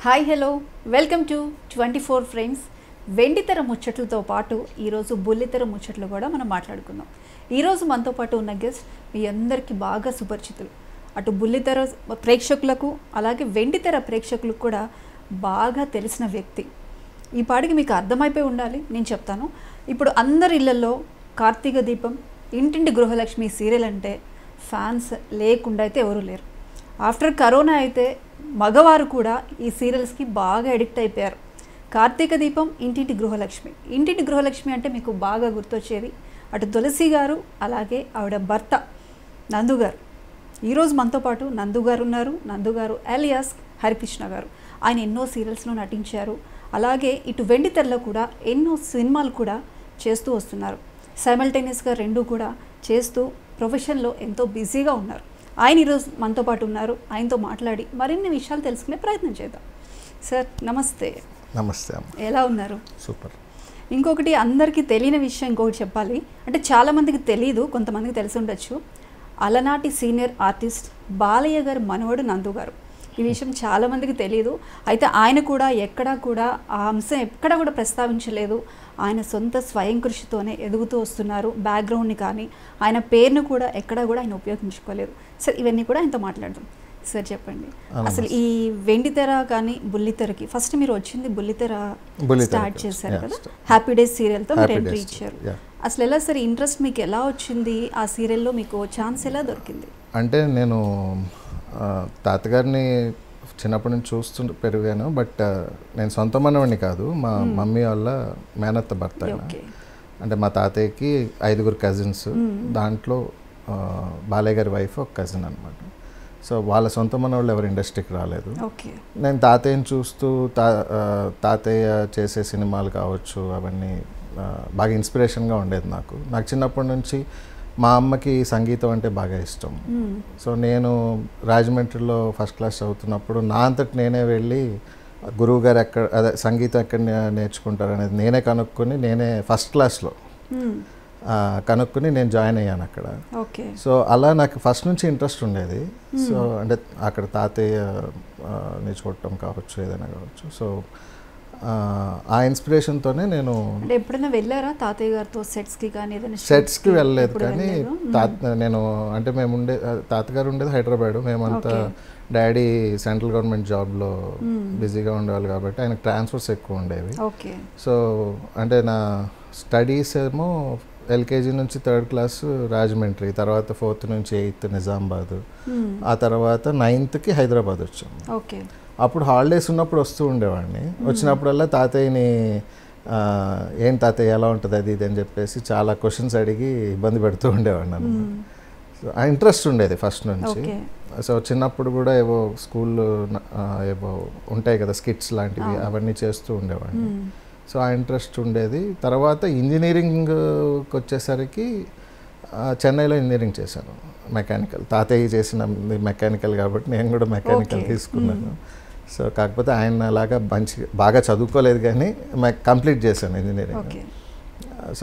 Hi hello welcome to twenty four frames వెండితెర ముచ్చట్లతో పాటు ఈరోజు బుల్లితెర ముచ్చట్లు కూడా మనం మాట్లాడుకుందాం ఈరోజు మనతో పాటు ఉన్న గెస్ట్ మీ అందరికీ బాగా సుపరిచితులు అటు బుల్లితెర ప్రేక్షకులకు అలాగే వెండితెర ప్రేక్షకులకు కూడా బాగా తెలిసిన వ్యక్తి ఈ పాటికి మీకు అర్థమైపోయి ఉండాలి నేను చెప్తాను ఇప్పుడు అందరి ఇళ్లలో కార్తీక దీపం ఇంటింటి గృహలక్ష్మి సీరియల్ అంటే ఫ్యాన్స్ లేకుండా అయితే ఎవరు లేరు ఆఫ్టర్ కరోనా అయితే మగవారు కూడా ఈ సీరియల్స్కి బాగా ఎడిక్ట్ అయిపోయారు కార్తీక దీపం ఇంటింటి గృహలక్ష్మి ఇంటింటి గృహలక్ష్మి అంటే మీకు బాగా గుర్తొచ్చేది అటు తులసి గారు అలాగే ఆవిడ భర్త నందు గారు ఈరోజు మనతో పాటు నందు గారు ఉన్నారు నందు గారు అలియాస్ హరికృష్ణ గారు ఆయన ఎన్నో సీరియల్స్లో నటించారు అలాగే ఇటు వెండి తెరలో కూడా ఎన్నో సినిమాలు కూడా చేస్తూ వస్తున్నారు సైమల్టేనియస్గా రెండు కూడా చేస్తూ ప్రొఫెషన్లో ఎంతో బిజీగా ఉన్నారు ఆయన ఈరోజు మనతో పాటు ఉన్నారు ఆయనతో మాట్లాడి మరిన్ని విషయాలు తెలుసుకునే ప్రయత్నం చేద్దాం సార్ నమస్తే నమస్తే అమ్మ ఎలా ఉన్నారు సూపర్ ఇంకొకటి అందరికీ తెలియని విషయం ఇంకొకటి చెప్పాలి అంటే చాలామందికి తెలియదు కొంతమందికి తెలిసి ఉండొచ్చు అలనాటి సీనియర్ ఆర్టిస్ట్ బాలయ్య గారు మనవడు నందు గారు ఈ విషయం చాలామందికి తెలియదు అయితే ఆయన కూడా ఎక్కడా కూడా ఆ అంశం ఎక్కడా కూడా ప్రస్తావించలేదు ఆయన సొంత స్వయం కృషితోనే ఎదుగుతూ వస్తున్నారు బ్యాక్గ్రౌండ్ని కానీ ఆయన పేరును కూడా ఎక్కడా కూడా ఆయన ఉపయోగించుకోలేదు సార్ ఇవన్నీ కూడా ఆయనతో మాట్లాడదాం సార్ చెప్పండి ఆ, అసలు ఈ వెండితెర కానీ బుల్లితెరకి ఫస్ట్ మీరు వచ్చింది బుల్లితెర బుల్లితెర స్టార్ట్ first. చేశారు Yeah, కదా start. హ్యాపీ డేస్ సీరియల్తో మీరు Happy ఎంట్రీ Days, ఇచ్చారు yeah. అసలు ఎలా సార్ ఇంట్రెస్ట్ మీకు ఎలా వచ్చింది ఆ సీరియల్లో మీకు ఛాన్స్ ఎలా దొరికింది అంటే నేను ఆ, తాతగారిని చిన్నప్పటి నుంచి చూస్తూ పెరిగాను బట్ ఆ, నేను సొంత మనవాడిని కాదు మా మమ్మీ వాళ్ళ మేనత్త భర్త ఆయన. ఓకే అంటే మా తాతయ్యకి ఐదుగురు కజిన్స్ దాంట్లో ఆ, బాలయ్య గారి వైఫ్ ఒక కజిన్ అనమాట సో వాళ్ళ సొంత మనవాళ్ళు ఎవరు ఇండస్ట్రీకి రాలేదు ఓకే నేను తాతయ్యని చూస్తూ తా ఆ, తాతయ్య చేసే సినిమాలు కావచ్చు అవన్నీ ఆ, బాగా ఇన్స్పిరేషన్గా ఉండేది నాకు నాకు చిన్నప్పటి నుంచి మా అమ్మకి సంగీతం అంటే బాగా ఇష్టం సో నేను రాజమండ్రిలో ఫస్ట్ క్లాస్ చదువుతున్నప్పుడు నా అంతటి నేనే వెళ్ళి గురువు గారు ఎక్కడ అదే సంగీతం ఎక్కడ నే- నేర్చుకుంటారు అనేది నేనే కనుక్కొని నేనే ఫస్ట్ క్లాస్లో ఆ, కనుక్కొని నేను జాయిన్ అయ్యాను అక్కడ ఓకే సో అలా నాకు ఫస్ట్ నుంచి ఇంట్రెస్ట్ ఉండేది సో అంటే అక్కడ తాతయ్య ఆ, ని చూడటం కావచ్చు ఏదైనా కావచ్చు సో ఆ, ఆ ఇన్స్పిరేషన్తోనే నేను అంటే ఎప్పుడైనా వెళ్ళారా తాతయ్య గారితో సెట్స్కి కానీ ఏదైనా సెట్స్కి shoots కి వెళ్ళలేదు ఎప్పుడు కానీ వెళ్ళలేదు? తాత నేను అంటే మేము ఉండే తాతగారు ఉండేది హైదరాబాద్ మేమంతా Okay. డాడీ సెంట్రల్ గవర్నమెంట్ జాబ్లో బిజీగా ఉండేవాళ్ళు కాబట్టి ఆయనకు ట్రాన్స్ఫర్స్ ఎక్కువ ఉండేవి ఓకే సో అంటే నా స్టడీస్ ఏమో ఎల్కేజీ నుంచి థర్డ్ క్లాస్ రాజమండ్రి తర్వాత ఫోర్త్ నుంచి ఎయిత్ నిజామాబాద్ ఆ తర్వాత నైన్త్కి హైదరాబాద్ వచ్చాము ఓకే అప్పుడు హాలిడేస్ ఉన్నప్పుడు వస్తూ ఉండేవాడిని వచ్చినప్పుడల్లా తాతయ్యని ఆ, ఏం తాతయ్య ఎలా ఉంటుంది అది ఇది అని చెప్పేసి చాలా క్వశ్చన్స్ అడిగి ఇబ్బంది పెడుతూ ఉండేవాడిని నన్ను సో ఆ ఇంట్రెస్ట్ ఉండేది ఫస్ట్ నుంచి ఓకే సో చిన్నప్పుడు కూడా ఏవో స్కూల్లో ఏవో ఉంటాయి కదా స్కిట్స్ లాంటివి అవన్నీ చేస్తూ ఉండేవాడిని సో ఆ ఇంట్రెస్ట్ ఉండేది తర్వాత ఇంజనీరింగ్కి వచ్చేసరికి ఆ, చెన్నైలో ఇంజనీరింగ్ చేశాను మెకానికల్ తాతయ్య చేసిన మెకానికల్ కాబట్టి నేను కూడా మెకానికల్ Okay. తీసుకున్నాను సో కాకపోతే ఆయన అలాగా మంచి బాగా చదువుకోలేదు కానీ కంప్లీట్ చేశాను ఇంజనీరింగ్ ఓకే సో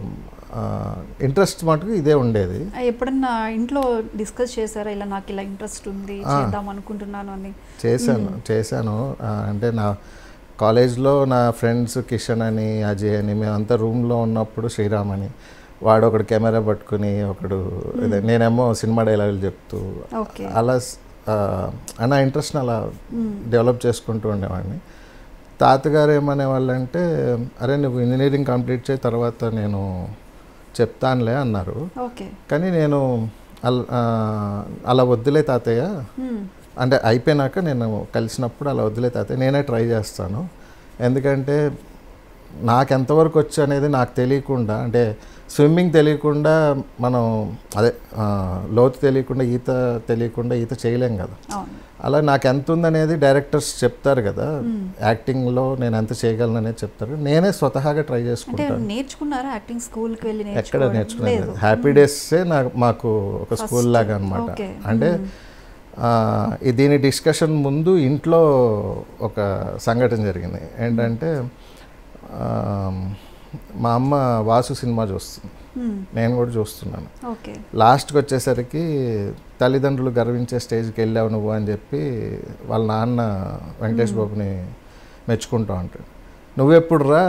ఇంట్రెస్ట్ మటుకు ఇదే ఉండేది ఎప్పుడన్నా ఇంట్లో డిస్కస్ చేశారా ఇలా నాకు ఇలా ఇంట్రెస్ట్ ఉంది ఆ. చేద్దాం అనుకుంటున్నాను అని చేశాను చేశాను ఆ, అంటే నా కాలేజ్లో నా ఫ్రెండ్స్ కిషన్ అని అజయ్ అని మేమంతా రూమ్లో ఉన్నప్పుడు శ్రీరామ్ అని వాడు ఒకడు కెమెరా పట్టుకుని ఒకడు ఇదే నేనేమో సినిమా డైలాగులు చెప్తూ ఓకే అలా స్- ఆ, ఆ నా ఇంట్రెస్ట్ని అలా డెవలప్ చేసుకుంటూ ఉండేవాడిని తాతగారు ఏమనేవాళ్ళు అంటే అరే నువ్వు ఇంజనీరింగ్ కంప్లీట్ చేయ తర్వాత నేను చెప్తానులే అన్నారు ఓకే కానీ నేను అల్- ఆ, అలా వద్దులే తాతయ్య అంటే అయిపోయినాక నేను కలిసినప్పుడు అలా వదిలే తాతయ్య నేనే ట్రై చేస్తాను ఎందుకంటే నాకు ఎంతవరకు వచ్చు అనేది నాకు తెలియకుండా అంటే స్విమ్మింగ్ తెలియకుండా మనం అదే ఆ, లోతు తెలియకుండా ఈత తెలియకుండా ఈత చేయలేం కదా అవును అలా నాకు ఎంత ఉందనేది డైరెక్టర్స్ చెప్తారు కదా యాక్టింగ్లో నేను ఎంత చేయగలను అనేది చెప్తారు నేనే స్వతహాగా ట్రై అంటే చేసుకుంటాను నేర్చుకున్నారా యాక్టింగ్ స్కూల్కి వెళ్ళి ఎక్కడ నేర్చుకోవడం? నేర్చుకునేది లేదు హ్యాపీ డేసే నాకు మాకు ఒక స్కూల్ లాగా అనమాట Okay. అంటే ఆ, ఈ దీని డిస్కషన్ ముందు ఇంట్లో ఒక సంఘటన జరిగింది ఏంటంటే ఆ, మా అమ్మ వాసు సినిమా చూస్తుంది మ్మ్. నేను కూడా చూస్తున్నాను ఓకే లాస్ట్కి వచ్చేసరికి తల్లిదండ్రులు గర్వించే స్టేజ్కి వెళ్ళావు నువ్వు అని చెప్పి వాళ్ళ నాన్న వెంకటేష్ బాబుని మెచ్చుకుంటా ఉంటాడు నువ్వెప్పుడు రా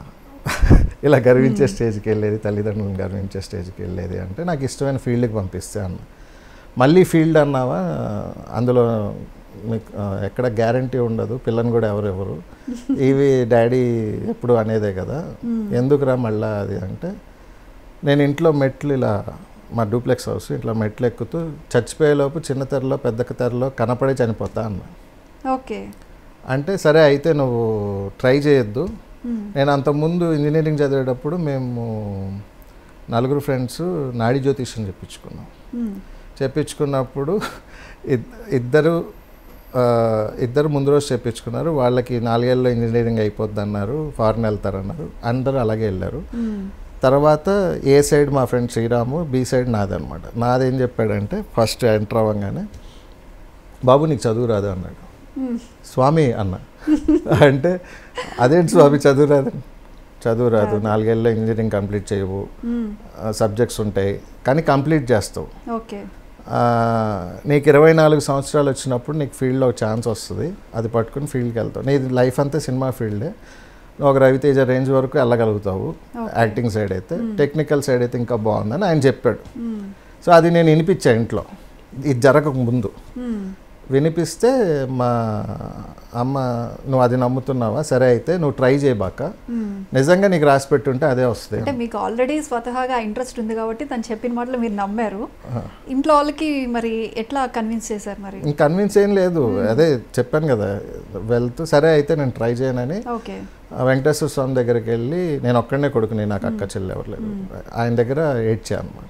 ఇలా గర్వించే స్టేజ్కి వెళ్ళేది తల్లిదండ్రులను గర్వించే స్టేజ్కి వెళ్ళేది అంటే నాకు ఇష్టమైన ఫీల్డ్కి పంపిస్తే అన్న మళ్ళీ ఫీల్డ్ అన్నావా అందులో మీకు ఆ, ఎక్కడ గ్యారంటీ ఉండదు పిల్లని కూడా ఎవరెవరు ఇవి డాడీ ఎప్పుడు అనేదే కదా ఎందుకురా మళ్ళా అది అంటే నేను ఇంట్లో మెట్లు ఇలా మా డూప్లెక్స్ హౌస్ ఇట్లా మెట్లు ఎక్కుతూ చచ్చిపోయేలోపు చిన్న తెరలో పెద్ద తెరలో కనపడే చనిపోతా అన్న ఓకే అంటే సరే అయితే నువ్వు ట్రై చేయొద్దు మ్మ్. నేను అంతకుముందు ఇంజనీరింగ్ చదివేటప్పుడు మేము నలుగురు ఫ్రెండ్స్ నాడి జ్యోతిష్యం చెప్పించుకున్నాం మ్మ్. చెప్పించుకున్నప్పుడు ఇద్- ఇద్దరు ఆ, ఇద్దరు ముందు రోజు చెప్పించుకున్నారు వాళ్ళకి నాలుగేళ్ళలో ఇంజనీరింగ్ అయిపోద్ది అన్నారు ఫారెన్ వెళ్తారన్నారు అందరూ అలాగే వెళ్ళారు మ్మ్. తర్వాత ఏ సైడ్ మా ఫ్రెండ్ శ్రీరాము బి సైడ్ నాదనమాట నాదేం చెప్పాడంటే ఫస్ట్ ఎంటర్ అవ్వగానే బాబు నీకు చదువు రాదు అన్నాడు మ్మ్. స్వామి అన్న అంటే అదేంటి స్వామి చదువు రాదు చదువు రాదు నాలుగేళ్ళలో ఇంజనీరింగ్ కంప్లీట్ చేయవు మ్మ్. సబ్జెక్ట్స్ ఉంటాయి కానీ కంప్లీట్ చేస్తావు ఓకే ఆ, నీకు ఇరవై నాలుగు సంవత్సరాలు వచ్చినప్పుడు నీకు ఫీల్డ్లో ఒక ఛాన్స్ వస్తుంది అది పట్టుకుని ఫీల్డ్కి వెళ్తావు నీ లైఫ్ అంతా సినిమా ఫీల్డే నువ్వు ఒక రవితేజ రేంజ్ వరకు వెళ్ళగలుగుతావు Okay. యాక్టింగ్ సైడ్ అయితే టెక్నికల్ సైడ్ అయితే ఇంకా బాగుందని ఆయన చెప్పాడు మ్మ్. సో అది నేను వినిపించా ఇంట్లో ఇది జరగక ముందు మ్మ్. వినిపిస్తే మా అమ్మ నువ్వు అది నమ్ముతున్నావా సరే అయితే నువ్వు ట్రై చేయబాక మ్మ్. నిజంగా నీకు రాసి పెట్టుంటే అదే వస్తుంది అంటే మీకు ఆల్రెడీ స్వతహాగా ఇంట్రెస్ట్ ఉంది కాబట్టి తను చెప్పిన మాటలు మీరు నమ్మారు ఇంట్లో వాళ్ళకి మరి ఎట్లా కన్విన్స్ చేశారు మరి ఇంక కన్విన్స్ ఏం లేదు అదే చెప్పాను కదా వెళ్తూ సరే అయితే నేను ట్రై చేయనని ఓకే ఆ వెంకటేశ్వర స్వామి దగ్గరికి వెళ్ళి నేను ఒక్కడనే కొడుకుని నాకు అక్క చెల్లి ఎవరు లేదు ఆయన దగ్గర ఏడ్చా అనమాట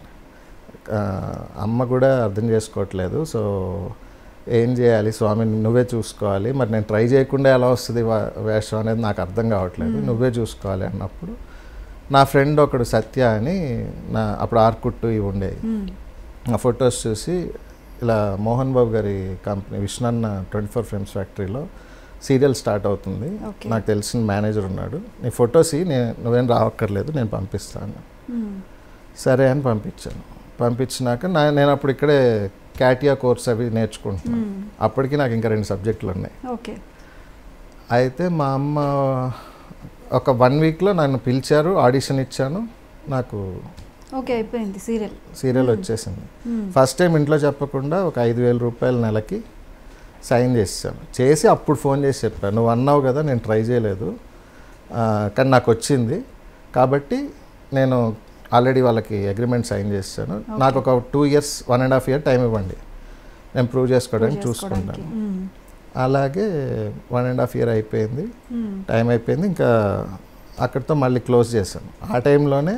అమ్మ కూడా అర్థం చేసుకోవట్లేదు సో ఏం చేయాలి స్వామి నువ్వే చూసుకోవాలి మరి నేను ట్రై చేయకుండా ఎలా వస్తుంది వా- వేషం అనేది నాకు అర్థం కావట్లేదు నువ్వే చూసుకోవాలి అన్నప్పుడు నా ఫ్రెండ్ ఒకడు సత్య అని నా అప్పుడు ఆర్కుట్టు ఇవి ఉండేవి మ్మ్. ఆ ఫొటోస్ చూసి ఇలా మోహన్ బాబు గారి కంపెనీ విష్ణన్న ట్వంటీ ఫోర్ ఫ్రేమ్స్ ఫ్యాక్టరీలో సీరియల్ స్టార్ట్ అవుతుంది Okay. నాకు తెలిసిన మేనేజర్ ఉన్నాడు నీ ఫొటోస్ నేను నువ్వేం రావక్కర్లేదు నేను పంపిస్తాను మ్మ్. సరే అని పంపించాను పంపించినాక నా నేను అప్పుడు ఇక్కడే క్యాటియా కోర్స్ అవి నేర్చుకుంటున్నాను మ్మ్. అప్పటికి నాకు ఇంకా రెండు సబ్జెక్టులు ఉన్నాయి ఓకే అయితే మా అమ్మ ఒక వన్ వీక్లో నన్ను పిలిచారు ఆడిషన్ ఇచ్చాను నాకు ఓకే అయిపోయింది సీరియల్ సీరియల్ వచ్చేసింది ఫస్ట్ టైం ఇంట్లో చెప్పకుండా ఒక ఐదు వేల రూపాయల నెలకి సైన్ చేసాను చేసి అప్పుడు ఫోన్ చేసి చెప్పాను నువ్వు అన్నావు కదా నేను ట్రై చేయలేదు ఆ, కానీ నాకు వచ్చింది కాబట్టి నేను ఆల్రెడీ వాళ్ళకి అగ్రిమెంట్ సైన్ చేశాను నాకు ఒక two years one and half year time ఇవ్వండి నేను ప్రూవ్ చేసుకోవడానికి చూసుకుంటాను అలాగే వన్ అండ్ హాఫ్ ఇయర్ అయిపోయింది టైం అయిపోయింది ఇంకా అక్కడితో మళ్ళీ క్లోజ్ చేశాను ఆ టైంలోనే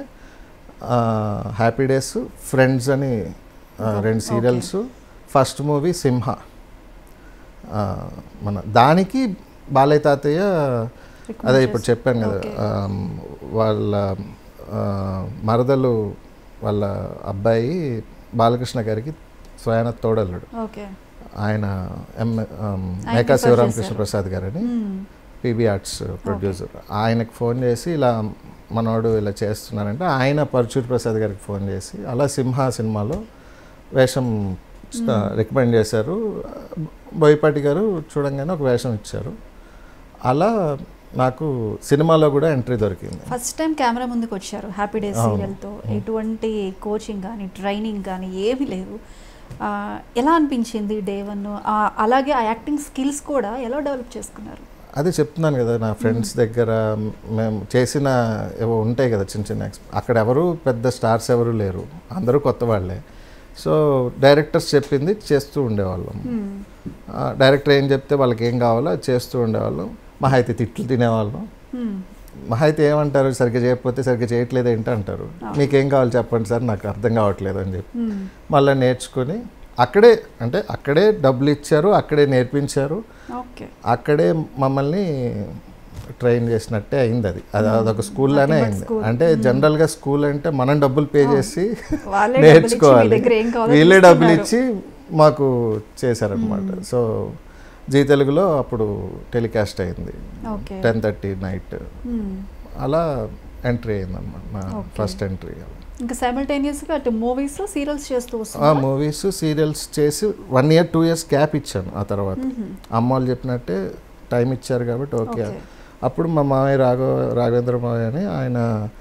హ్యాపీ డేస్ ఫ్రెండ్స్ అని ఆ, రెండు సీరియల్స్ ఫస్ట్ మూవీ సింహ ఆ, మన దానికి బాలయ్య తాతయ్య అదే ఇప్పుడు చెప్పాను కదా Okay. ఆ, వాళ్ళ ఆ, మరదలు వాళ్ళ అబ్బాయి బాలకృష్ణ గారికి స్వయాన తోడల్లుడు ఓకే ఆయన ఎం ఆయన మేకా refer శివరామకృష్ణ చేశారు. ప్రసాద్ గారని పీబీ ఆర్ట్స్ ప్రొడ్యూసర్ ఆయనకు ఫోన్ చేసి ఇలా మనోడు ఇలా చేస్తున్నారంటే ఆయన పరచూరి ప్రసాద్ గారికి ఫోన్ చేసి అలా సింహ సినిమాలో వేషం రికమెండ్ చేశారు బోయపాటి గారు చూడంగానే ఒక వేషం ఇచ్చారు అలా నాకు సినిమాలో కూడా ఎంట్రీ దొరికింది ఫస్ట్ టైం కెమెరా ముందుకు వచ్చారు హ్యాపీ డేస్ అవును. సీరియల్తో ఎటువంటి కోచింగ్ కానీ ట్రైనింగ్ కానీ ఏమీ లేవు ఆ, ఎలా అనిపించింది డే వన్ అలాగే ఆ యాక్టింగ్ స్కిల్స్ కూడా ఎలా డెవలప్ చేసుకున్నారు అదే చెప్తున్నాను కదా నా ఫ్రెండ్స్ దగ్గర మేము చేసిన ఏవో ఉంటాయి కదా చిన్న చిన్న ఎక్స్ అక్కడ ఎవరు పెద్ద స్టార్స్ ఎవరు లేరు అందరూ కొత్త వాళ్ళే సో డైరెక్టర్స్ చెప్పింది చేస్తూ ఉండేవాళ్ళం మ్మ్. ఆ, డైరెక్టర్ ఏం చెప్తే వాళ్ళకి ఏం కావాలో అది చేస్తూ ఉండేవాళ్ళం మహా అయితే తిట్లు తినేవాళ్ళం మ్మ్. మహా అయితే ఏమంటారు సరిగ్గా చేయకపోతే సరిగ్గా చేయట్లేదు ఏంటి అంటారు మీకేం కావాలి చెప్పండి సార్ నాకు అర్థం కావట్లేదు అని చెప్పి మ్మ్. మళ్ళీ నేర్చుకొని అక్కడే అంటే అక్కడే డబ్బులు ఇచ్చారు అక్కడే నేర్పించారు ఓకే అక్కడే మమ్మల్ని ట్రైన్ చేసినట్టే అయింది అది అది అదొక స్కూల్లోనే Nothing but అయింది school. అంటే జనరల్గా స్కూల్ అంటే మనం డబ్బులు పే చేసి వాళ్ళే డబ్బులు ఇచ్చి మీ నేర్చుకోవాలి దగ్గర ఏం కావాలో వీళ్ళే డబ్బులు తీసుకున్నారు. ఇచ్చి మాకు చేశారనమాట సో జీ తెలుగులో అప్పుడు టెలికాస్ట్ అయింది ఓకే టెన్ థర్టీ నైట్ మ్మ్. అలా ఎంట్రీ అయిందన్నమాట నా Okay. ఫస్ట్ ఎంట్రీ ఇంకా సైమల్టేనియస్గా అటు మూవీస్ సీరియల్స్ చేస్తూ ఆ వస్తున్నారు మూవీస్ సీరియల్స్ చేసి one year two years gap ఇచ్చాను ఆ తర్వాత అమ్మ వాళ్ళు చెప్పినట్టే టైం ఇచ్చారు కాబట్టి ఓకే ఓకే అప్పుడు మా మామయ్య రాఘవ రాఘవేంద్ర మావయ్య అని ఆయన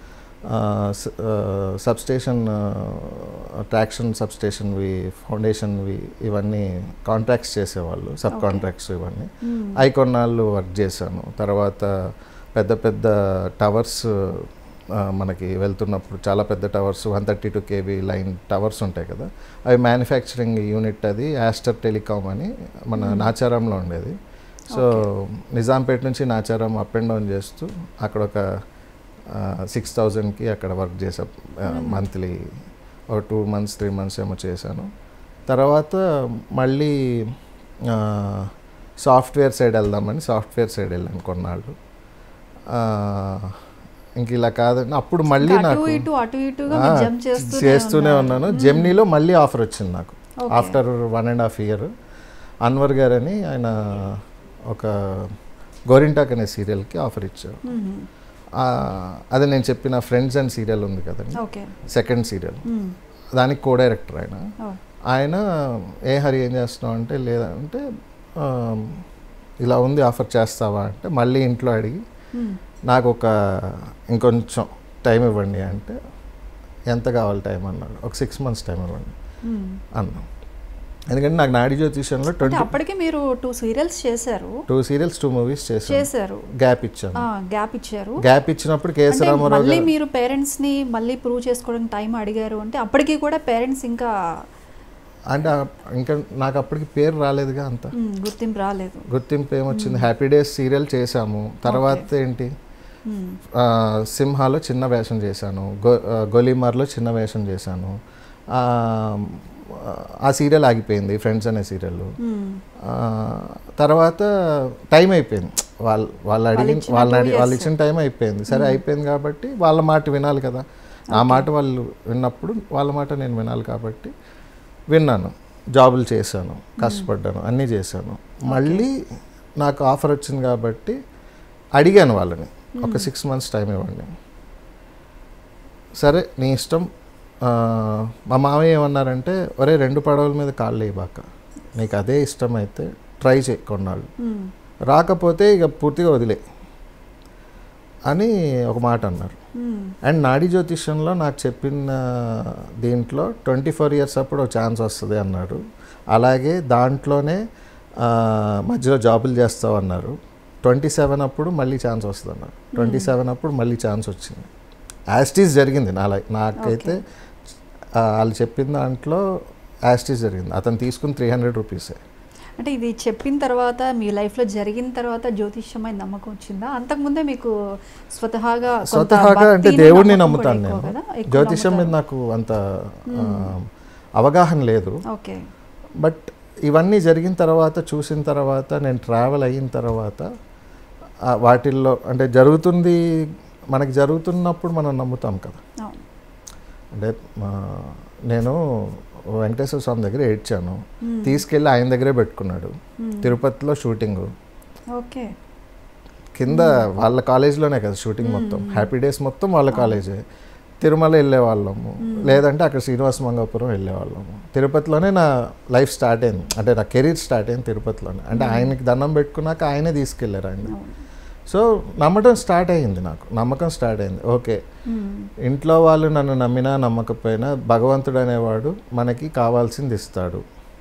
సబ్స్టేషన్ ట్రాక్షన్ సబ్స్టేషన్వి ఫౌండేషన్వి ఇవన్నీ కాంట్రాక్ట్స్ చేసేవాళ్ళు సబ్ Okay. కాంట్రాక్ట్స్ ఇవన్నీ అవి కొన్నాళ్ళు వర్క్ చేశాను తర్వాత పెద్ద పెద్ద టవర్స్ మనకి వెళ్తున్నప్పుడు చాలా పెద్ద towers one thirty two KV line towers ఉంటాయి కదా అవి మ్యానుఫ్యాక్చరింగ్ యూనిట్ అది యాస్టర్ టెలికామ్ అని మన Hmm. నాచారంలో ఉండేది సో నిజాంపేట నుంచి నాచారం అప్ అండ్ డౌన్ చేస్తూ అక్కడ ఒక సిక్స్ థౌజండ్కి అక్కడ వర్క్ చేసా Hmm. మంత్లీ ఒక టూ మంత్స్ త్రీ మంత్స్ ఏమో చేశాను తర్వాత మళ్ళీ సాఫ్ట్వేర్ సైడ్ వెళ్దామని సాఫ్ట్వేర్ సైడ్ వెళ్ళాను కొన్నాళ్ళు ఆ, ఇంక ఇలా కాదండి అప్పుడు మళ్ళీ ఇంకా అటు నాకు ఇటు అటు ఇటుగా ఆ, జంప్ చేస్తూనే చేస్తూనే ఉన్నారు. ఉన్నాను మ్మ్. జెమ్నీలో మళ్ళీ ఆఫర్ వచ్చింది నాకు okay. After one and half year Anwar గారని ఆయన ఒక గోరింటాక్ అనే సీరియల్కి ఆఫర్ ఇచ్చారు మ్మ్. ఆ, అదే నేను చెప్పిన ఫ్రెండ్స్ అండ్ సీరియల్ ఉంది కదండి ఓకే సెకండ్ సీరియల్ మ్మ్. దానికి కో డైరెక్టర్ ఆయన ఓ. ఆయన ఏ హరి ఏం చేస్తున్నావు అంటే లేదంటే ఆ, ఇలా ఉంది ఆఫర్ చేస్తావా అంటే మళ్ళీ ఇంట్లో అడిగి మ్మ్. నాకు ఒక ఇంకొంచెం టైం ఇవ్వండి అంటే ఎంత కావాలి టైం అన్నాడు ఒక సిక్స్ మంత్స్ టైం ఇవ్వండి మ్మ్. అన్నా ఎందుకంటే నాకు నాడి జ్యోతిషంలో అంటే ట్వంటీ అప్పటికే మీరు టూ సీరియల్స్ చేశారు టూ సీరియల్స్ టూ మూవీస్ చేశాను చేశారు గ్యాప్ ఇచ్చాను గ్యాప్ ఇచ్చారు గ్యాప్ ఇచ్చినప్పుడు కేఎస్ అంటే రామారావు మళ్ళీ గారు మీరు పేరెంట్స్ ని మళ్ళీ ప్రూవ్ చేసుకోవడానికి టైం అడిగారు అంటే అప్పటికి కూడా పేరెంట్స్ ఇంకా అంటే ఆ- ఇంకా నాకు అప్పటికి పేరు రాలేదుగా అంత మ్మ్, గుర్తింపు రాలేదు గుర్తింపు ఏమొచ్చింది హ్యాపీ డేస్ సీరియల్ చేశాము తర్వాత ఏంటి మ్మ్. ఆ, సింహాలో చిన్న వేషం చేశాను గో ఆ, గోలీమార్లో చిన్న వేషం చేశాను ఆ, ఆ సీరియల్ ఆగిపోయింది ఫ్రెండ్స్ అనే సీరియల్ మ్మ్. తర్వాత టైం అయిపోయింది వాళ్ళు వాళ్ళు అడిగి ఇచ్చిన వాళ్ళని two అడిగి వాళ్ళు years. ఇచ్చిన టైం అయిపోయింది సరే అయిపోయింది కాబట్టి వాళ్ళ మాట వినాలి కదా ఆ మాట వాళ్ళు విన్నప్పుడు వాళ్ళ మాట నేను వినాలి కాబట్టి విన్నాను జాబులు చేశాను కష్టపడ్డాను అన్నీ చేశాను మళ్ళీ నాకు ఆఫర్ వచ్చింది కాబట్టి అడిగాను వాళ్ళని ఒక సిక్స్ మంత్స్ టైం ఇవ్వండి సరే నీ ఇష్టం ఆ, మా మామయ్య ఏమన్నారంటే ఒరే రెండు పడవల మీద కాళ్ళు వేయబాక నీకు అదే ఇష్టం అయితే ట్రై చేయి కొన్నాళ్ళు మ్మ్. రాకపోతే ఇక పూర్తిగా వదిలే అని ఒక మాట అన్నారు మ్మ్. అండ్ నాడీ జ్యోతిష్యంలో నాకు చెప్పిన దీంట్లో ట్వంటీ ఫోర్ ఇయర్స్ అప్పుడు ఒక ఛాన్స్ వస్తుంది అన్నాడు అలాగే దాంట్లోనే ఆ, మధ్యలో జాబులు చేస్తావు అన్నారు ట్వంటీ సెవెన్ అప్పుడు మళ్ళీ ఛాన్స్ వస్తుంది అన్నారు ట్వంటీ సెవెన్ అప్పుడు మళ్ళీ ఛాన్స్ వచ్చింది యాస్టీస్ జరిగింది నా లైఫ్ నాకైతే ఆ, వాళ్ళు చెప్పిన దాంట్లో యాస్టీస్ జరిగింది అతను తీసుకుని త్రీ హండ్రెడ్ రూపీసే అంటే ఇది చెప్పిన తర్వాత మీ లైఫ్లో జరిగిన తర్వాత జ్యోతిష్యమైన నమ్మకం వచ్చిందా అంతకుముందే మీకు స్వతహాగా కొంత స్వతహాగా అంటే భక్తిని, దేవుడిని నమ్మకం కూడా నమ్ముతాను ఎక్కువ నేను కదా? ఎక్కువ జ్యోతిషం మీద నమ్ముతారు. నాకు అంత ఆ, అవగాహన లేదు ఓకే బట్ ఇవన్నీ జరిగిన తర్వాత చూసిన తర్వాత నేను ట్రావెల్ అయిన తర్వాత ఆ, వాటిల్లో అంటే జరుగుతుంది మనకి జరుగుతున్నప్పుడు మనం నమ్ముతాం కదా అవును అంటే ఆ, నేను వెంకటేశ్వర స్వామి దగ్గర ఏడ్చాను మ్మ్. తీసుకెళ్ళి ఆయన దగ్గరే పెట్టుకున్నాడు మ్మ్. తిరుపతిలో షూటింగ్ ఓకే కింద వాళ్ళ కాలేజీలోనే కదా షూటింగ్ మొత్తం హ్యాపీ డేస్ మొత్తం వాళ్ళ కాలేజే తిరుమల వెళ్ళేవాళ్ళము లేదంటే అక్కడ శ్రీనివాస మంగాపురం వెళ్ళేవాళ్ళము తిరుపతిలోనే నా లైఫ్ స్టార్ట్ అయింది అంటే నా కెరీర్ స్టార్ట్ అయింది తిరుపతిలోనే అంటే ఆయనకి దండం పెట్టుకున్నాక ఆయనే తీసుకెళ్ళారు ఆయన అవును సో నమ్మటం స్టార్ట్ అయింది నాకు నమ్మకం స్టార్ట్ అయింది ఓకే మ్మ్. ఇంట్లో వాళ్ళు నన్ను నమ్మినా నమ్మకపోయినా భగవంతుడు అనేవాడు మనకి కావాల్సింది ఇస్తాడు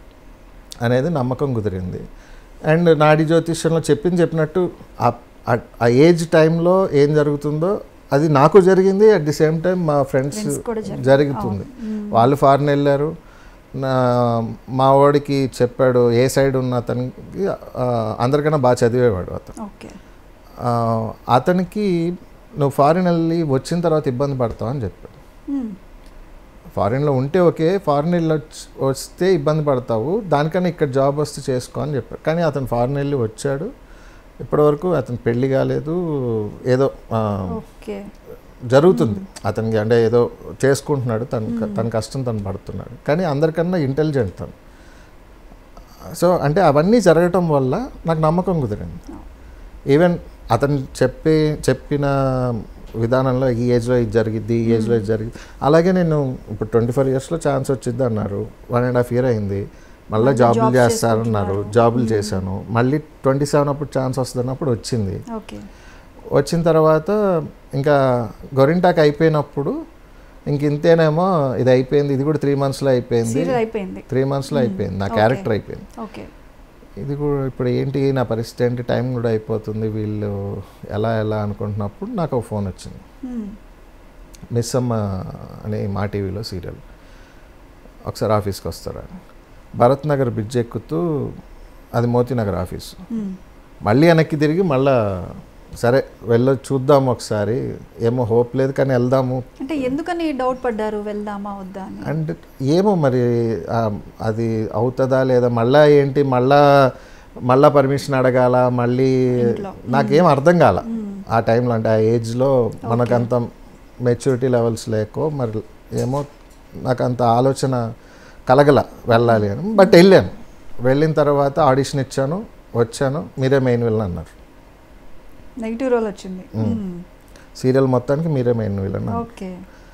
అనేది నమ్మకం కుదిరింది అండ్ నాడి జ్యోతిష్యంలో చెప్పింది చెప్పినట్టు ఆ- ఆ- ఆ ఏజ్ టైంలో ఏం జరుగుతుందో అది నాకు జరిగింది అట్ ది సేమ్ టైం మా ఫ్రెండ్స్ Friends కూడా జరిగింది. జరుగుతుంది అవును. మ్మ్. వాళ్ళు ఫారెన్ వెళ్ళారు నా మా వాడికి చెప్పాడు ఏ సైడ్ ఉన్న అతనికి ఆ, అందరికన్నా బాగా చదివేవాడు అతను ఓకే ఆ, అతనికి నువ్వు ఫారిన్ వెళ్ళి వచ్చిన తర్వాత ఇబ్బంది పడతావు అని చెప్పాడు మ్మ్. ఫారిన్లో ఉంటే ఓకే ఫారిన్ వెళ్ళి వచ్చి- వస్తే ఇబ్బంది పడతావు దానికన్నా ఇక్కడ జాబ్ వస్తే చేసుకో అని చెప్పాడు కానీ అతను ఫారిన్ వెళ్ళి వచ్చాడు ఇప్పటివరకు అతను పెళ్లి కాలేదు ఏదో ఆ, ఓకే జరుగుతుంది అతనికి అంటే ఏదో చేసుకుంటున్నాడు తన తన కష్టం తను పడుతున్నాడు కానీ అందరికన్నా ఇంటెలిజెంట్ తను సో అంటే అవన్నీ జరగటం వల్ల నాకు నమ్మకం కుదిరింది ఈవెన్ అతను చెప్పి చెప్పిన విధానంలో ఈ ఏజ్లో ఇది జరిగిద్ది ఈ ఏజ్లో ఇది జరిగింది అలాగే నేను ఇప్పుడు ట్వంటీ ఫోర్ ఇయర్స్లో ఛాన్స్ వచ్చింది అన్నారు వన్ అండ్ హాఫ్ ఇయర్ అయింది మళ్ళీ మళ్ళీ జాబులు jobs చేస్తారన్నారు చేసుకుంటున్నారు. జాబులు చేశాను మళ్ళీ ట్వంటీ సెవెన్ అప్పుడు ఛాన్స్ వస్తున్నప్పుడు వచ్చింది ఓకే వచ్చిన తర్వాత ఇంకా గొరింటాక్ అయిపోయినప్పుడు ఇంక ఇంతేనేమో ఇది అయిపోయింది ఇది కూడా త్రీ మంత్స్లో అయిపోయింది సీరియల్ అయిపోయింది త్రీ మంత్స్లో అయిపోయింది నా Okay. క్యారెక్టర్ అయిపోయింది ఓకే ఇది కూడా ఇప్పుడు ఏంటి నా పరిస్థితి ఏంటి టైం కూడా అయిపోతుంది వీళ్ళు ఎలా ఎలా అనుకుంటున్నప్పుడు నాకు ఒక ఫోన్ వచ్చింది మ్మ్. మిస్ అమ్మ అనే మా టీవీలో సీరియల్ ఒకసారి ఆఫీస్కి వస్తారా భరత్ నగర్ బ్రిడ్జ్ ఎక్కుతూ అది మోతీనగర్ ఆఫీస్ మ్మ్. మళ్ళీ వెనక్కి తిరిగి మళ్ళా సరే వెళ్ళి చూద్దాం ఒకసారి ఏమో హోప్ లేదు కానీ వెళ్దాము అంటే ఎందుకని డౌట్ పడ్డారు వెళ్దామా వద్దా అని అండ్ ఏమో మరి ఆ, అది అవుతుందా లేదా మళ్ళా ఏంటి మళ్ళా మళ్ళా పర్మిషన్ అడగాల మళ్ళీ ఇంట్లో. నాకేం అర్థం కాల మ్మ్. ఆ టైంలో అంటే ఆ ఏజ్లో మనకంత మెచ్యూరిటీ లెవెల్స్ లేకో మరి ఏమో నాకు అంత ఆలోచన కలగల వెళ్ళాలి అని బట్ వెళ్ళాను వెళ్ళిన తర్వాత ఆడిషన్ ఇచ్చాను వచ్చాను మీరే మెయిన్ విలన్ అన్నారు నెగిటివ్ రోల్ వచ్చింది మ్మ్. మ్మ్. సీరియల్ మొత్తానికి మీరే మెయిన్ విలన్ అన్నారు ఓకే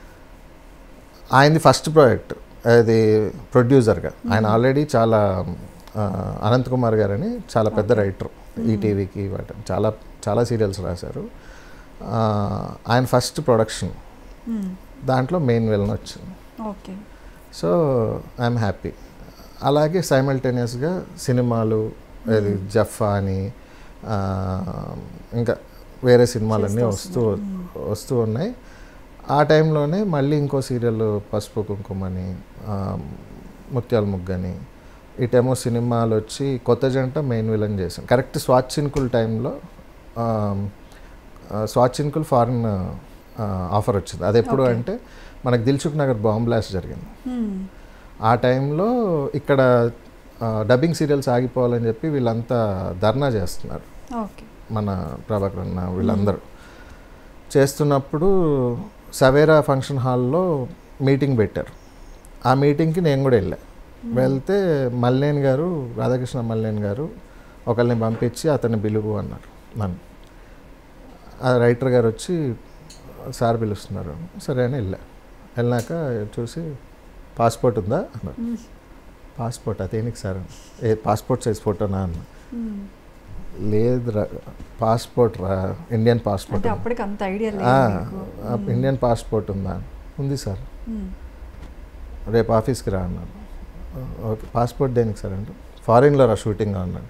ఆయనది ఫస్ట్ ప్రాజెక్ట్ అది ప్రొడ్యూసర్గా ఆయన ఆల్రెడీ చాలా ఆ, అనంత్ కుమార్ గారని చాలా పెద్ద రైటర్ ఈటీవీకి వాటి చాలా చాలా సీరియల్స్ రాశారు ఆ, ఆయన ఫస్ట్ ప్రొడక్షన్ మ్మ్. దాంట్లో మెయిన్ విలన్ వచ్చింది ఓకే సో ఐఎమ్ హ్యాపీ అలాగే సైమల్టేనియస్గా సినిమాలు అది జఫా అని ఆ, ఇంకా వేరే సినిమాలన్నీ చేస్తూ వస్తూ వస్తున్నారు. వస్తూ ఉన్నాయి ఆ టైంలోనే మళ్ళీ ఇంకో సీరియల్ పసుపు కుంకుమని ఆ, ముత్యాల ముగ్గని ఇటేమో సినిమాలు వచ్చి కొత్త జంట మెయిన్ విలన్ చేశాను కరెక్ట్ స్వాచ్చింకుల్ టైంలో ఆ, ఆ, స్వాచ్చింకుల్ ఫారిన్ ఆఫర్ వచ్చింది అది ఎప్పుడు Okay. అంటే మనకు దిల్సుఖ్ నగర్ బాంబ్ బ్లాస్ట్ జరిగింది మ్మ్. ఆ టైంలో ఇక్కడ ఆ, డబ్బింగ్ సీరియల్స్ ఆగిపోవాలని చెప్పి వీళ్ళంతా ధర్నా చేస్తున్నారు ఓకే మన ప్రభాకర్ అన్న వీళ్ళందరూ చేస్తున్నప్పుడు సవేరా ఫంక్షన్ హాల్లో మీటింగ్ పెట్టారు ఆ మీటింగ్కి నేను కూడా వెళ్ళా వెళ్తే మల్లేన్ గారు రాధాకృష్ణ మల్లేన్ గారు ఒకరిని పంపించి అతన్ని పిలువు అన్నారు నన్ను ఆ రైటర్ గారు వచ్చి సార్ పిలుస్తున్నారు సరే అని వెళ్ళా వెళ్ళాక చూసి పాస్పోర్ట్ ఉందా అన్నారు మ్మ్. పాస్పోర్ట్ అదేనికి సార్ ఏ పాస్పోర్ట్ సైజ్ ఫోటోనా అన్న మ్మ్. లేదు రా పాస్పోర్ట్ రా ఇండియన్ పాస్పోర్ట్ అంటే ఉంది. అప్పటికి అంత ఐడియా ఆ, లేదు మీకు. ఆ, ఇండియన్ పాస్పోర్ట్ ఉందా ఉంది సార్ మ్మ్. రేపు ఆఫీస్కి రా అన్నాను ఓకే పాస్పోర్ట్ దేనికి సార్ అంటే ఫారిన్లో రా షూటింగ్ అన్నాడు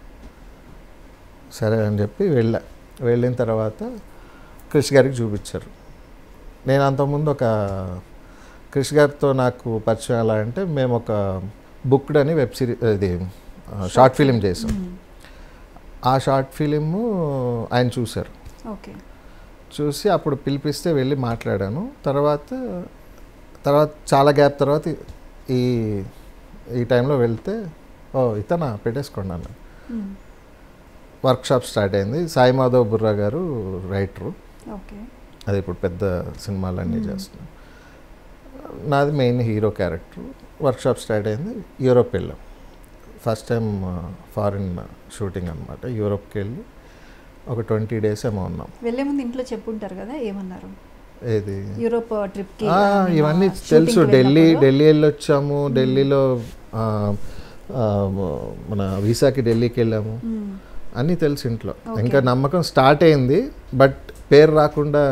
సరే అని చెప్పి వెళ్ళా వెళ్ళిన తర్వాత క్రిష్ గారికి చూపించారు నేను అంతకుముందు ఒక క్రిష్ గారితో నాకు పరిచయం ఎలా అంటే మేము ఒక బుక్డ్ అని వెబ్ సిరీస్ ఇది షార్ట్ ఫిలిం చేసాం మ్మ్. ఆ షార్ట్ ఫిలిము ఆయన చూశారు ఓకే చూసి అప్పుడు పిలిపిస్తే వెళ్ళి మాట్లాడాను తర్వాత తర్వాత చాలా గ్యాప్ తర్వాత ఈ ఈ టైంలో వెళ్తే ఓ ఇతనా పెట్టేసుకోండి అన్న మ్మ్. వర్క్షాప్ స్టార్ట్ అయింది సాయి మాధవ్ బుర్రా గారు రైటరు ఓకే అది ఇప్పుడు పెద్ద సినిమాలన్నీ Hmm. చేస్తున్నాం నాది main hero character workshop start అయింది యూరోప్ వెళ్ళాం ఫస్ట్ టైం ఫారిన్ షూటింగ్ అనమాట యూరోప్కి వెళ్ళి ఒక ట్వంటీ డేస్ ఏమో ఉన్నాం వెళ్ళే ముందు ఇంట్లో చెప్పుంటారు కదా ఏమన్నారు ఏది యూరోప్ ట్రిప్ కి ఆ, కానీ ఇవన్నీ మా తెలుసు shooting కి ఢిల్లీ వెళ్ళినప్పుడు? ఢిల్లీ వెళ్ళొచ్చాము ఢిల్లీలో ఆ, ఆ, మన వీసాకి ఢిల్లీకి వెళ్ళాము మ్మ్. అన్నీ తెలుసు ఇంట్లో Okay. ఇంకా నమ్మకం స్టార్ట్ అయింది బట్ పేరు రాకుండా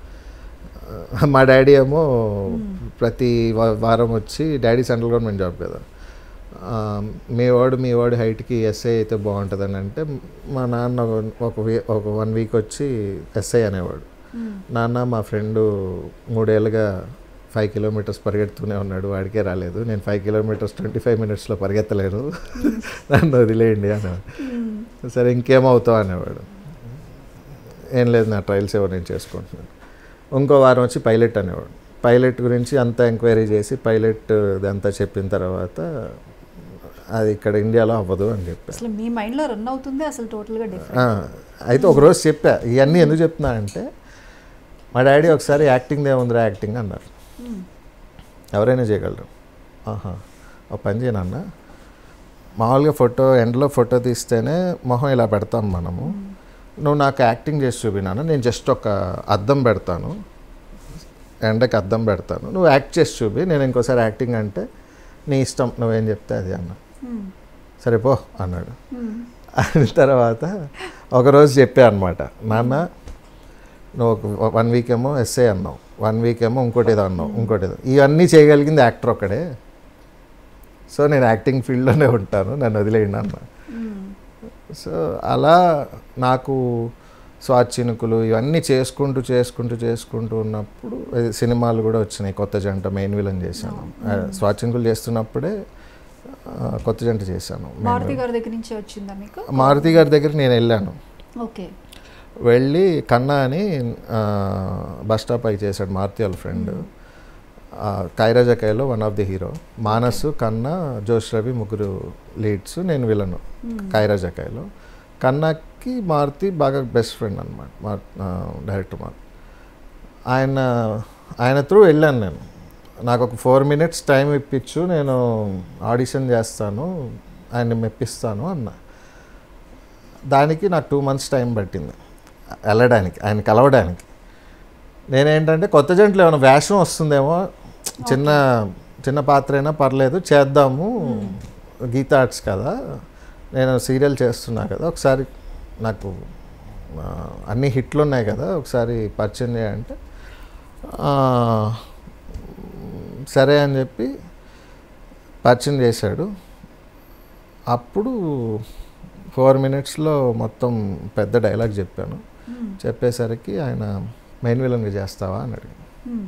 ఆ, మా డాడీ ఏమో ప్రతి వా- వారం వచ్చి డాడీ సెంట్రల్ గవర్నమెంట్ జాబ్ కదా ఆ, మీ వాడు మీ వాడు హైట్కి ఎస్ఐ అయితే బాగుంటుందని అంటే మా నాన్న ఒక- ఒక వీ- ఒక వన్ వీక్ వచ్చి ఎస్ఐ అనేవాడు మ్మ్. నాన్న మా ఫ్రెండు మూడేళ్ళుగా ఫైవ్ కిలోమీటర్స్ పరిగెడుతూనే ఉన్నాడు వాడికే రాలేదు నేను ఫైవ్ కిలోమీటర్స్ ట్వంటీ ఫైవ్ మినిట్స్లో పరిగెత్తలేను నన్ను వదిలేయండి అనేవాడు మ్మ్. సరే ఇంకేమవుతావు అనేవాడు ఏం లేదు నా ట్రయల్స్ ఏవో నేను చేసుకుంటున్నాను ఇంకో వారం వచ్చి పైలట్ అనేవాడు పైలట్ గురించి అంతా ఎంక్వైరీ చేసి పైలట్ ఇదంతా చెప్పిన తర్వాత అది ఇక్కడ ఇండియాలో అవ్వదు అని చెప్పాను అసలు మీ మైండ్ లో రన్ అవుతుంది అసలు టోటల్ గా ఆ, డిఫరెంట్ అయితే ఒకరోజు చెప్పా ఇవన్నీ ఎందుకు చెప్తున్నా అంటే మా డాడీ ఒకసారి యాక్టింగ్ ఏముందిరా యాక్టింగ్ అన్నారు ఎవరైనా చేయగలరు ఆహా ఒక పని చేయనన్న మామూలుగా ఫోటో ఎండలో ఫోటో తీస్తేనే మొహం ఇలా పెడతాం మనము నువ్వు నాకు యాక్టింగ్ చేసి చూపినాను నేను జస్ట్ ఒక అద్దం పెడతాను ఎండకి అద్దం పెడతాను నువ్వు యాక్ట్ చేసి చూపి నేను ఇంకోసారి యాక్టింగ్ అంటే నీ ఇష్టం నువ్వేం చెప్తే అది అన్న మ్మ్. సరే పో అన్నాడు మ్మ్. అయిన తర్వాత ఒకరోజు చెప్పా అనమాట నాన్న నువ్వు ఒక వన్ వీక్ ఏమో ఎస్ఏ అన్నావు వన్ వీక్ ఏమో ఇంకోటి ఏదో అన్నావు ఇంకోటి ఏదో ఇవన్నీ చేయగలిగింది యాక్టర్ ఒక్కడే సో నేను యాక్టింగ్ ఫీల్డ్లోనే ఉంటాను నన్ను వదిలేయండి అన్న మ్మ్. సో అలా నాకు స్వాత్ చినుకులు ఇవన్నీ చేసుకుంటూ చేసుకుంటూ చేసుకుంటూ ఉన్నప్పుడు ఏ, సినిమాలు కూడా వచ్చినాయి కొత్త జంట మెయిన్ విలన్ చేశాను ఆ, స్వాత్ చినుకులు చేస్తున్నప్పుడే ఆ, కొత్త జంట చేశాను main మారుతి villain. గారి దగ్గర నుంచే వచ్చిందా మీకు మారుతి గారి దగ్గర నేను వెళ్ళాను ఓకే వెళ్ళి కన్నా అని ఆ, బస్ స్టాప్ అయి చేశాడు మారుతి వాళ్ళ ఫ్రెండ్ కైరాజకాయలో one of the hero Manas కన్నా జోష్ రవి ముగ్గురు లీడ్స్ నేను విలను మ్మ్. కైరాజకాయలో కన్నాకి మారుతి బాగా బెస్ట్ ఫ్రెండ్ అనమాట మా డైరెక్టర్ మారుతి ఆయన ఆయన త్రూ వెళ్ళాను నేను నాకు ఒక ఫోర్ మినిట్స్ టైం ఇప్పించు నేను ఆడిషన్ చేస్తాను ఆయన్ని మెప్పిస్తాను అన్న దానికి నాకు టూ మంత్స్ టైం పట్టింది వెళ్ళడానికి ఆయన కలవడానికి నేనేంటంటే కొత్త జంటలు ఏమైనా వేషం వస్తుందేమో చిన్న చిన్న పాత్ర అయినా పర్లేదు చేద్దాము గీతా ఆర్ట్స్ కదా నేను సీరియల్ చేస్తున్నా కదా ఒకసారి నాకు ఆ, అన్ని హిట్లు ఉన్నాయి కదా ఒకసారి పరిచయం చేయంటే ఆ, సరే అని చెప్పి పరిచయం చేశాడు అప్పుడు ఫోర్ మినిట్స్లో మొత్తం పెద్ద డైలాగ్ చెప్పాను మ్మ్. చెప్పేసరికి ఆయన మెయిన్ విలన్గా చేస్తావా అని అడిగాను మ్మ్.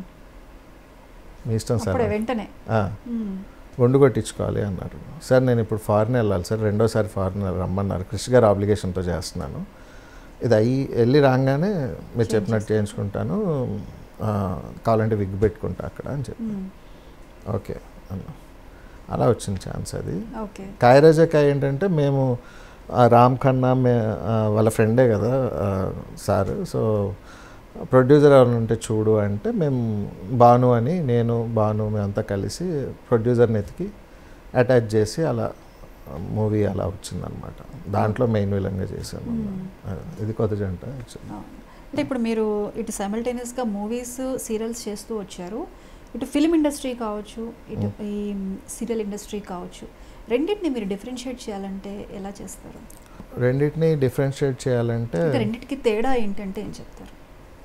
మీ ఇష్టం సార్ అప్పుడే వెంటనే ఆ, మ్మ్. గుండు కొట్టించుకోవాలి అన్నారు సార్ నేను ఇప్పుడు ఫారిన్ వెళ్ళాలి సార్ రెండోసారి ఫారిన్ రమ్మన్నారు కృష్ణ గారు ఆబ్లిగేషన్తో చేస్తున్నాను ఇది అయ్యి వెళ్ళి రాగానే మీరు చెప్పినట్టు చేయించుకుంటాను ఆ, కావాలంటే విగ్ పెట్టుకుంటా అక్కడ అని చెప్పి మ్మ్. ఓకే అన్న అలా వచ్చిన ఛాన్స్ అది ఓకే కాయరాజకాయ ఏంటంటే మేము ఆ రామ్ ఖన్నా మే ఆ, వాళ్ళ ఫ్రెండే కదా ఆ, సార్ సో ప్రొడ్యూసర్ ఎవరైనా ఉంటే చూడు అంటే మేము భాను అని నేను భాను మేమంతా కలిసి ప్రొడ్యూసర్ని ఎతికి అటాచ్ చేసి అలా మూవీ అలా వచ్చిందనమాట దాంట్లో మెయిన్ విలన్గా చేశాను మ్మ్. ఆ, ఇది కొత్త జంట actually. అవును. అంటే ఇప్పుడు మీరు ఇటు సైమల్టేనియస్గా మూవీస్ సీరియల్స్ చేస్తూ వచ్చారు ఇటు ఫిల్మ్ ఇండస్ట్రీ కావచ్చు ఇటు ఈ సీరియల్ ఇండస్ట్రీ కావచ్చు రెండింటిని మీరు డిఫరెన్షియేట్ చేయాలంటే ఎలా చేస్తారు రెండింటిని డిఫరెన్షియేట్ చేయాలంటే ఇంకా రెండింటికి తేడా ఏంటంటే ఏం చెప్తారు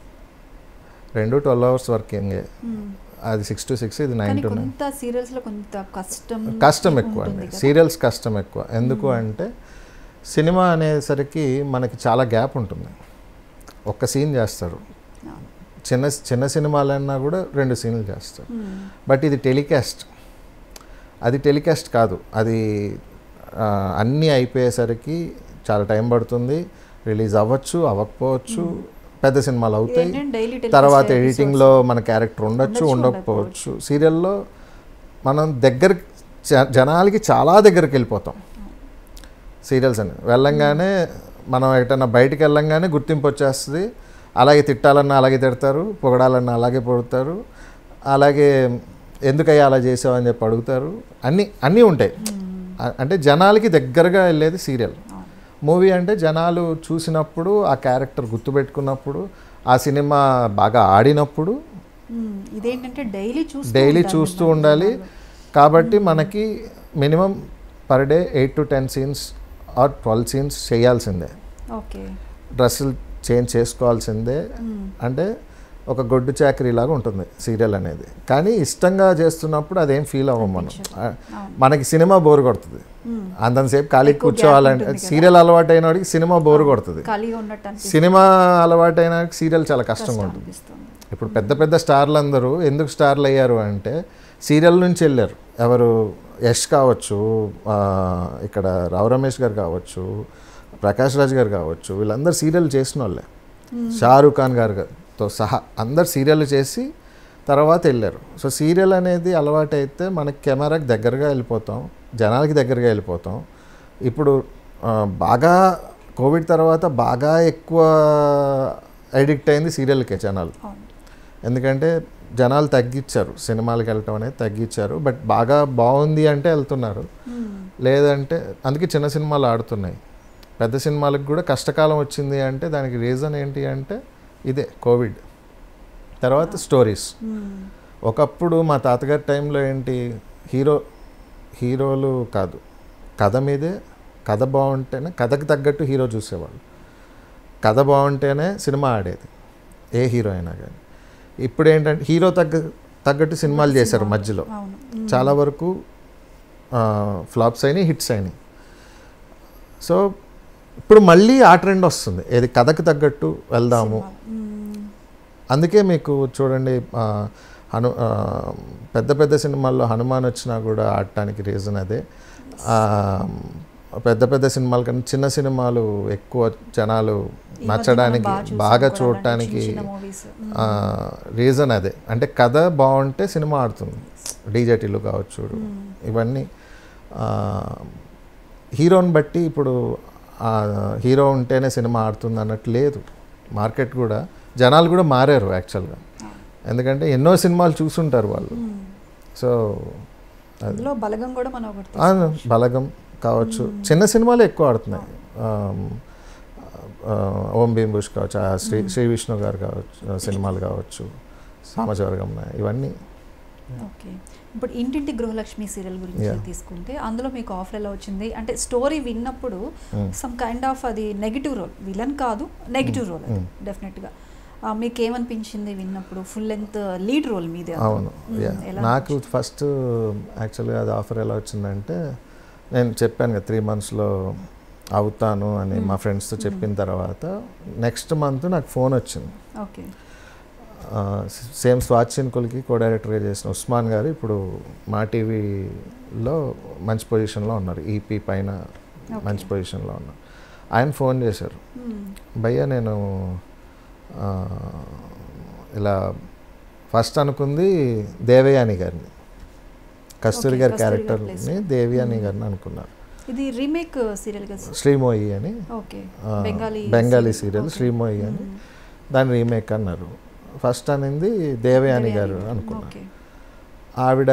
రెండు ట్వెల్వ్ అవర్స్ వర్కింగే మ్మ్. అది సిక్స్ టు సిక్స్ ఇది నైన్ కానీ టు నైన్ కొంత సీరియల్స్ లో కొంత కష్టం కష్టం ఎక్కువ ఉంటుంది అండి కదా. సీరియల్స్ కష్టం ఎక్కువ ఎందుకు అంటే సినిమా అనేసరికి మనకి చాలా గ్యాప్ ఉంటుంది ఒక్క సీన్ చేస్తారు అవును. చిన్న చిన్న సినిమాలన్నా కూడా రెండు సీన్లు చేస్తారు మ్మ్. బట్ ఇది టెలికాస్ట్ అది టెలికాస్ట్ కాదు అది ఆ, అన్నీ అయిపోయేసరికి చాలా టైం పడుతుంది రిలీజ్ అవ్వచ్చు అవ్వకపోవచ్చు పెద్ద సినిమాలు అవుతాయి ఏంటంటే daily telecast తర్వాత episodes. ఎడిటింగ్లో మన క్యారెక్టర్ ఉండొచ్చు ఉండొచ్చు, ఉండకపోవచ్చు సీరియల్లో మనం దగ్గర జ- జనాలకి చాలా దగ్గరికి వెళ్ళిపోతాం సీరియల్స్ అని వెళ్ళంగానే మనం ఎటన్నా బయటికి వెళ్ళంగానే గుర్తింపు వచ్చేస్తుంది అలాగే తిట్టాలన్నా అలాగే తిడతారు పొగడాలన్నా అలాగే పొగుడతారు అలాగే ఎందుకయ్యా అలా చేసావు అని చెప్పి అడుగుతారు అన్నీ అన్నీ ఉంటాయి మ్మ్. అ- అంటే జనాలకి దగ్గరగా వెళ్ళేది సీరియల్ అవును. మూవీ అంటే జనాలు చూసినప్పుడు ఆ క్యారెక్టర్ గుర్తుపెట్టుకున్నప్పుడు ఆ సినిమా బాగా ఆడినప్పుడు మ్మ్. ఇదేంటంటే డైలీ చూస్తూ డైలీ ఉండాలి చూస్తూ మనం ఉండాలి జనాలు. కాబట్టి మనకి minimum per day eight to ten scenes or twelve scenes చేయాల్సిందే ఓకే డ్రెస్సులు చేంజ్ చేసుకోవాల్సిందే మ్మ్. అంటే ఒక గొడ్డు చాకరీ లాగా ఉంటుంది సీరియల్ అనేది కానీ ఇష్టంగా చేస్తున్నప్పుడు అదేం ఫీల్ అవ్వం మనం అనిపించదు. ఆ, అవును. మనకి సినిమా బోర్ కొడుతుంది మ్మ్. అంతంతసేపు ఖాళీ ఎక్కువ gap కూర్చోవాలంటే ఉంటుంది కదా. సీరియల్ అలవాటు అయిన వాడికి సినిమా బోర్ కొడుతుంది ఖాళీగా ఉన్నట్టు అనిపిస్తుంది. సినిమా అలవాటు అయిన వాడికి సీరియల్ చాలా కష్టంగా కష్టం ఉంటుంది అనిపిస్తుంది ఇప్పుడు పెద్ద పెద్ద స్టార్లు అందరూ ఎందుకు స్టార్లు అయ్యారు అంటే సీరియల్ నుంచి వెళ్ళారు ఎవరు యష్ కావచ్చు ఆ, ఇక్కడ రావు రమేష్ గారు కావచ్చు ప్రకాష్ రాజ్ గారు కావచ్చు వీళ్ళందరూ సీరియల్ చేసిన వాళ్ళే షారూఖ్ ఖాన్ గారితో సహా అందరు సీరియల్ చేసి తర్వాత వెళ్ళారు సో సీరియల్ అనేది అలవాటు అయితే మనకి కెమెరాకి దగ్గరగా వెళ్ళిపోతాం జనాలకి దగ్గరగా వెళ్ళిపోతాం ఇప్పుడు ఆ, బాగా కోవిడ్ తర్వాత బాగా ఎక్కువ అడిక్ట్ అయింది సీరియల్కే జనాలు అవును ఎందుకంటే జనాలు తగ్గించారు సినిమాలకు వెళ్ళటం అనేది తగ్గించారు బట్ బాగా బాగుంది అంటే వెళ్తున్నారు మ్మ్. లేదంటే అందుకే చిన్న సినిమాలు ఆడుతున్నాయి పెద్ద సినిమాలకు కూడా కష్టకాలం వచ్చింది అంటే దానికి రీజన్ ఏంటి అంటే ఇదే కోవిడ్ తర్వాత స్టోరీస్ మ్మ్. ఒకప్పుడు మా తాతగారి టైంలో ఏంటి హీరో హీరోలు కాదు కథ మీదే కథ బాగుంటేనే కథకు తగ్గట్టు హీరో చూసేవాళ్ళు కథ బాగుంటేనే సినిమా ఆడేది ఏ హీరో అయినా కానీ ఇప్పుడు ఏంటంటే హీరో తగ్గ తగ్గట్టు సినిమాలు చేశారు మధ్యలో అవును మ్మ్. చాలా వరకు ఫ్లాప్స్ అయినాయి హిట్స్ అయినాయి సో ఇప్పుడు మళ్ళీ ఆ ట్రెండ్ వస్తుంది ఏది కథకు తగ్గట్టు వెళ్దాము సినిమాలు. మ్మ్. అందుకే మీకు చూడండి ఆ, హను ఆ, పెద్ద పెద్ద సినిమాల్లో హనుమాన్ వచ్చినా కూడా ఆడటానికి రీజన్ అదే ఆ, పెద్ద పెద్ద సినిమాల కన్నా చిన్న సినిమాలు ఎక్కువ జనాలు ఈ మధ్య మనం నచ్చడానికి బాగా చూసాం బాగా కూడా అలాంటి చూడటానికి చిన్న చిన్న movies. మ్మ్. రీజన్ అదే అంటే కథ బాగుంటే సినిమా ఆడుతుంది డీజేటీలు కావచ్చు మ్మ్. ఇవన్నీ ఆ, హీరోని బట్టి ఇప్పుడు ఆ, హీరో ఉంటేనే సినిమా ఆడుతుంది అన్నట్టు లేదు మార్కెట్ కూడా జనాలు కూడా మారారు యాక్చువల్గా ఎందుకంటే ఎన్నో సినిమాలు చూసుంటారు వాళ్ళు మ్మ్. సో అందులో బలగం కూడా మనం ఒకటి ఆ, తీసుకోవచ్చు. బలగం కావచ్చు చిన్న సినిమాలు ఎక్కువ ఆడుతున్నాయి ఆమ్, ఆ, ఓం భీమ్ బుష్ కావచ్చు ఆ శ్రీ శ్రీ విష్ణు గారు కావచ్చు ఆ, సినిమాలు కావచ్చు సామజవర్గం ఇవన్నీ ఓకే ఇప్పుడు ఇంటింటి గృహలక్ష్మి సీరియల్ గురించి Yeah. తీసుకుంటే అందులో మీకు ఆఫర్ ఎలా వచ్చింది అంటే స్టోరీ విన్నప్పుడు Mm. సమ్ కైండ్ ఆఫ్ అది నెగిటివ్ రోల్ విలన్ కాదు నెగిటివ్ రోల్ అది Mm. డెఫినెట్గా మీకు ఏమనిపించింది విన్నప్పుడు ఫుల్ లెంత్ లీడ్ రోల్ మీదే అవును Mm, యా ఎలా నాకు ఫస్ట్ యాక్చువల్గా అది ఆఫర్ ఎలా వచ్చిందంటే నేను చెప్పాను కదా త్రీ మంత్స్లో అవుతాను అని మా ఫ్రెండ్స్తో చెప్పిన తర్వాత నెక్స్ట్ మంత్ నాకు ఫోన్ వచ్చింది ఓకే సేమ్ స్వాచ్ఛిన్కులకి కో డైరెక్టర్గా చేసిన ఉస్మాన్ గారు ఇప్పుడు మా టీవీలో మంచి పొజిషన్లో ఉన్నారు ఈపీ పైన మంచి పొజిషన్లో ఉన్నారు ఆయన ఫోన్ చేశారు భయ్య నేను ఆ, ఇలా ఫస్ట్ అనుకుంది దేవయాని గారిని కస్తూరి Okay, గారి కస్తూరి గారి క్యారెక్టర్ని place. దేవయాని Hmm. గారిని అనుకున్నారు ఇది రీమేక్ సీరియల్ కదా శ్రీమోయి అని ఓకే ఆ, Bengali Bengali serial. Serial Okay. Srimoyee అని Mm. దాని రీమేక్ అన్నారు ఫస్ట్ అనింది దేవయాని గారు దేవయాని. అనుకున్నారు ఓకే ఆవిడ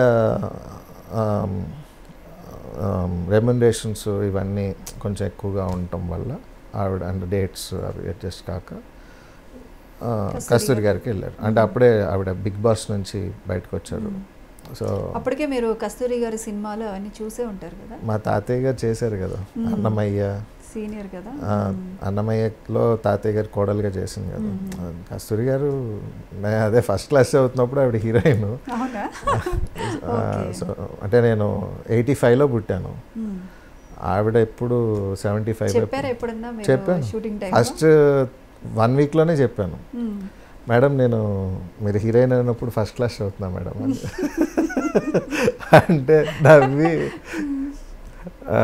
రెమ్యునరేషన్స్ ఇవన్నీ కొంచెం ఎక్కువగా ఉండటం వల్ల ఆవిడ అంటే డేట్స్ అవి అడ్జస్ట్ కాక ఆ, కస్తూరి కస్తూరి గారు. గారికి వెళ్ళారు అంటే అప్పుడే ఆవిడ బిగ్ బాస్ నుంచి బయటకు వచ్చారు Mm. సో అప్పటికే మీరు కస్తూరి గారి సినిమాలు అన్ని చూసే ఉంటారు కదా మా తాతయ్య గారు చేశారు కదా Mm. అన్నమయ్య సీనియర్ కదా ఆ, Mm. అన్నమయ్యలో తాతయ్య గారు కోడలుగా చేసింది కదా Mm. ఆ, కస్తూరి గారు నేను అదే ఫస్ట్ క్లాస్ చదువుతున్నప్పుడు ఆవిడ హీరోయిన్ అవునా ఆ, Okay. సో అంటే నేను ఎయిటీ ఫైవ్లో పుట్టాను Mm. ఆవిడ ఎప్పుడు సెవెంటీ ఫైవ్ చెప్పారా ఎప్పుడన్నా మీరు చెప్పాను షూటింగ్ టైం ఫస్ట్ వన్ వీక్లోనే చెప్పాను మేడం నేను మీరు హీరోయిన్ అయినప్పుడు ఫస్ట్ క్లాస్ చదువుతున్నా మేడం అని. అంటే నవ్వి ఆ,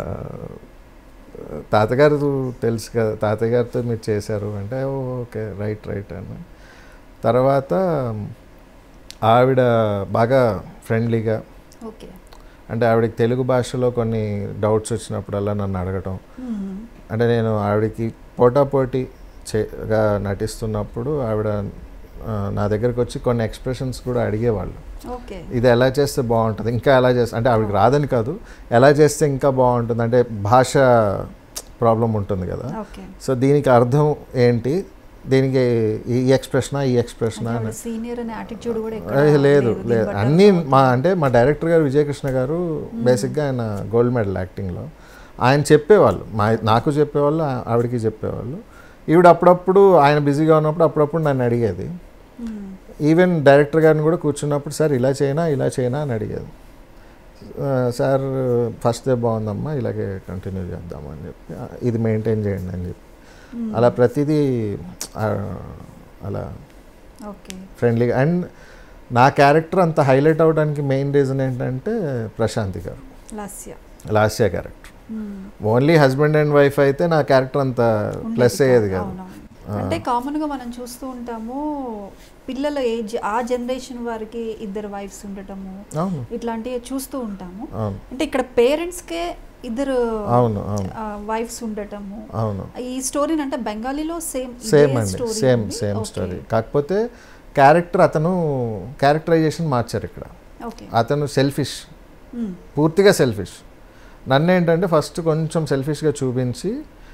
తాతగారు తెలుసు కదా తాతయ్య గారితో మీరు చేశారు అంటే "ఓ, ఓకే రైట్ రైట్ అన్న తర్వాత ఆవిడ బాగా ఫ్రెండ్లీగా ఓకే అంటే ఆవిడకి తెలుగు భాషలో కొన్ని డౌట్స్ వచ్చినప్పుడల్లా నన్ను అడగటం అంటే నేను ఆవిడకి పోటాపోటీ చేగా నటిస్తున్నప్పుడు ఆవిడ ఆ, నా దగ్గరకు వచ్చి కొన్ని ఎక్స్ప్రెషన్స్ కూడా అడిగేవాళ్ళు ఓకే ఇది ఎలా చేస్తే బాగుంటుంది ఇంకా ఎలా చేస్తే అంటే ఆవిడకి రాదని కాదు ఎలా చేస్తే ఇంకా బాగుంటుంది అంటే భాష ప్రాబ్లం ఉంటుంది కదా ఓకే సో దీనికి అర్థం ఏంటి దీనికి ఈ ఎక్స్ప్రెషనా ఈ ఎక్స్ప్రెషనా అని సీనియర్ అనే యాటిట్యూడ్ కూడా ఏ, ఎక్కడ లేదు దీన్ని లేదు బట్టి అన్నీ అర్థమవుతుంది. మా అంటే మా డైరెక్టర్ గారు విజయకృష్ణ గారు బేసిక్గా ఆయన గోల్డ్ మెడల్ యాక్టింగ్లో ఆయన చెప్పేవాళ్ళు మా నాకు చెప్పేవాళ్ళు ఆ- ఆవిడకి చెప్పేవాళ్ళు ఈవిడ అప్పుడప్పుడు ఆయన బిజీగా ఉన్నప్పుడు అప్పుడప్పుడు నన్ను అడిగేది మ్మ్. ఈవెన్ డైరెక్టర్ గారిని కూడా కూర్చున్నప్పుడు సార్ ఇలా చేయనా ఇలా చేయనా అని అడిగేది ఆ, సార్ ఫస్ట్ డే బాగుందమ్మా ఇలాగే కంటిన్యూ చేద్దామని చెప్పి "ఆ, ఇది మెయింటైన్ చేయండి అని చెప్పి మ్మ్. అలా ప్రతిదీ ఆ, అలా ఓకే ఫ్రెండ్లీగా అండ్ నా క్యారెక్టర్ అంత హైలైట్ అవడానికి మెయిన్ రీజన్ ఏంటంటే ప్రశాంతి గారు లాస్య లాస్య క్యారెక్టర్ మ్మ్. ఓన్లీ హస్బెండ్ అండ్ వైఫ్ అయితే నా క్యారెక్టర్ అంత ప్లస్ ఉండేది అయ్యేది కాదు. కాదు అవునవును. ఆ. అంటే కామన్ గా మనం చూస్తూ ఉంటాము పిల్లల ఏజ్ ఆ జనరేషన్ వారికి ఇద్దరు వైఫ్స్ ఉండటము అవును ఇట్లాంటివి చూస్తూ ఉంటాము అవును అంటే ఇక్కడ పేరెంట్స్ కే ఇద్దరు అవును అవును వైఫ్స్ ఉండటము అవును ఈ స్టోరీని అంటే బెంగాలీలో సేమ్ సేమ్ అండి సేమ్ సేమ్ స్టోరీ కాకపోతే క్యారెక్టర్ అతను క్యారెక్టరైజేషన్ మార్చారు ఇక్కడ ఓకే అతను సెల్ఫిష్ పూర్తిగా సెల్ఫిష్ నన్ను ఏంటంటే ఫస్ట్ కొంచెం సెల్ఫిష్గా చూపించి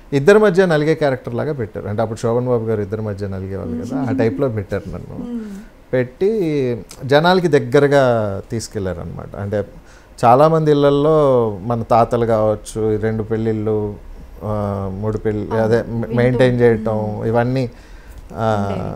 ఇద్దరి మధ్య నలిగే క్యారెక్టర్ లాగా పెట్టారు అంటే అప్పుడు శోభన్ బాబు గారు ఇద్దరి మధ్య నలిగేవాళ్ళు కదా ఆ టైప్లో పెట్టారు నన్ను పెట్టి జనాలకి దగ్గరగా తీసుకెళ్లారు అనమాట అంటే చాలామంది ఇళ్ళల్లో మన తాతలు కావచ్చు ఈ రెండు పెళ్ళిళ్ళు ఆ, మూడు పెళ్ళి అదే మెయింటైన్ చేయటం ఇవన్నీ ఆ,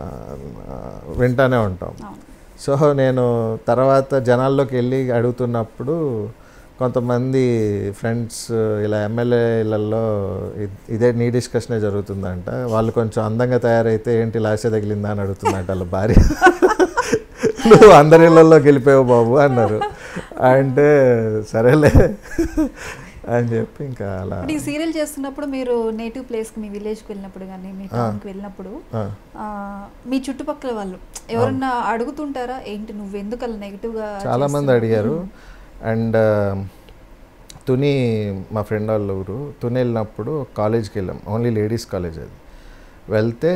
వింటానే ఉంటాం అవును సో నేను తర్వాత జనాల్లోకి వెళ్ళి అడుగుతున్నప్పుడు కొంతమంది ఫ్రెండ్స్ ఇలా ఎమ్మెల్యే ఇళ్ళల్లో ఇ- ఇదే నీ డిస్కషనే జరుగుతుందంట వాళ్ళు కొంచెం అందంగా తయారైతే ఏంటి లాసే తగిలిందా అని అడుగుతుందంట వాళ్ళ భార్య నువ్వు అందరి ఇళ్ళల్లోకి వెళ్ళిపోయావు బాబు అన్నారు అంటే సరేలే అని చెప్పి ఇంకా అలా అంటే ఈ సీరియల్ చేస్తున్నప్పుడు మీరు నేటివ్ ప్లేస్కి మీ విలేజ్కి వెళ్ళినప్పుడు కానీ మీ టౌన్కి వెళ్ళినప్పుడు ఆ, ఆ, మీ చుట్టుపక్కల వాళ్ళు ఎవరన్నా అడుగుతుంటారా ఏంటి నువ్వు ఎందుకు అలా నెగిటివ్గా చాలా మంది అడిగారు అండ్ తుని మా ఫ్రెండ్ వాళ్ళ ఊరు తుని వెళ్ళినప్పుడు కాలేజ్కి వెళ్ళాం ఓన్లీ లేడీస్ కాలేజ్ అది వెళ్తే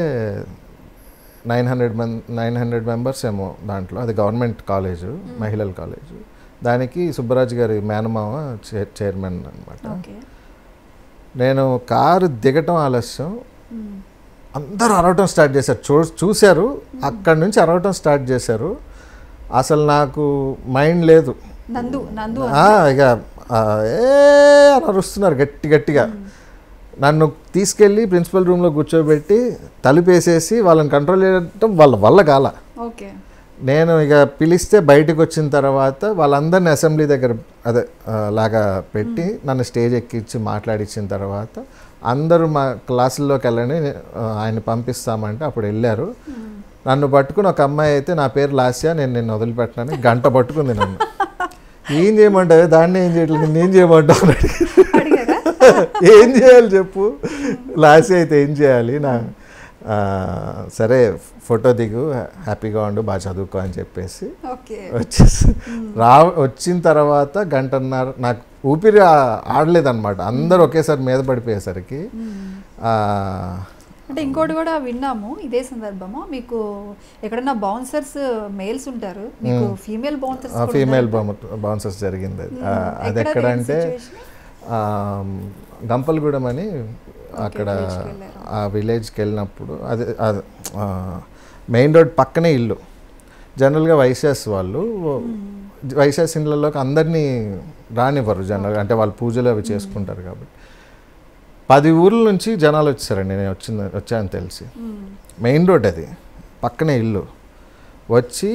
నైన్ హండ్రెడ్ మన్ నైన్ హండ్రెడ్ మెంబర్స్ ఏమో దాంట్లో అది గవర్నమెంట్ కాలేజు మహిళల కాలేజు దానికి సుబ్బరాజు గారి మేనమామ చైర్ చైర్మన్ అనమాట ఓకే నేను కారు దిగటం ఆలస్యం అందరూ అరవటం స్టార్ట్ చేశారు చూ చూశారు అక్కడి నుంచి అరవటం స్టార్ట్ చేశారు అసలు నాకు మైండ్ లేదు నందు నందు ఆ, ఇక ఆ, ఏ అని అరుస్తున్నారు గట్టి గట్టిగా నన్ను తీసుకెళ్ళి ప్రిన్సిపల్ రూమ్లో కూర్చోబెట్టి తలుపేసేసి వాళ్ళని కంట్రోల్ చేయడం వాళ్ళ వల్ల కాల ఓకే నేను ఇక పిలిస్తే బయటకు వచ్చిన తర్వాత వాళ్ళందరిని అసెంబ్లీ దగ్గర అదే ఆ, లాగా పెట్టి నన్ను స్టేజ్ ఎక్కించి మాట్లాడించిన తర్వాత అందరూ మా క్లాసుల్లోకి వెళ్ళని ఆ, ఆయన పంపిస్తామంటే అప్పుడు వెళ్ళారు నన్ను పట్టుకుని ఒక అమ్మాయి అయితే నా పేరు లాస్యా నేను నిన్ను వదిలిపెట్టనని గంట పట్టుకుంది నన్ను ఏం చేయమంటావు దాన్ని ఏం చేయట్లేదు నేను చేయమంటావు అని అడిగింది. అడిగారా ఏం చేయాలి చెప్పు లాస్ట్ అయితే ఏం చేయాలి నా ఆ, సరే ఫోటో దిగు హ్యాపీగా ఉండు బాగా చదువుకో అని చెప్పేసి ఓకే వచ్చేసి రా వచ్చిన తర్వాత గంటన్నర నాకు ఊపిరి ఆ- ఆడలేదన్నమాట అందరూ ఒకేసారి మీద పడిపోయేసరికి ఆ, అంటే ఇంకోటి కూడా విన్నాము ఇదే సందర్భము మీకు ఎక్కడన్నా బౌన్సర్స్ మేల్స్ ఉంటారు మీకు ఫీమేల్ బౌన్సర్స్ ఆ ఫీమేల్ బౌన్సర్స్ జరిగింది అది ఆ, అది ఎక్కడంటే ఆ, గంపలగూడెం అని అక్కడ village కి వెళ్ళారు. ఆ విలేజ్కి వెళ్ళినప్పుడు అది అది మెయిన్ రోడ్ పక్కనే ఇల్లు జనరల్గా వైశాస్ వాళ్ళు వైశాస్ ఇళ్ళలోకి అందరినీ రానివ్వరు జనరల్గా అంటే వాళ్ళు పూజలు అవి చేసుకుంటారు కాబట్టి పది ఊర్ల నుంచి జనాలు వచ్చారండి నేను వచ్చింది వచ్చాను తెలిసి మెయిన్ రోడ్ అది పక్కనే ఇల్లు వచ్చి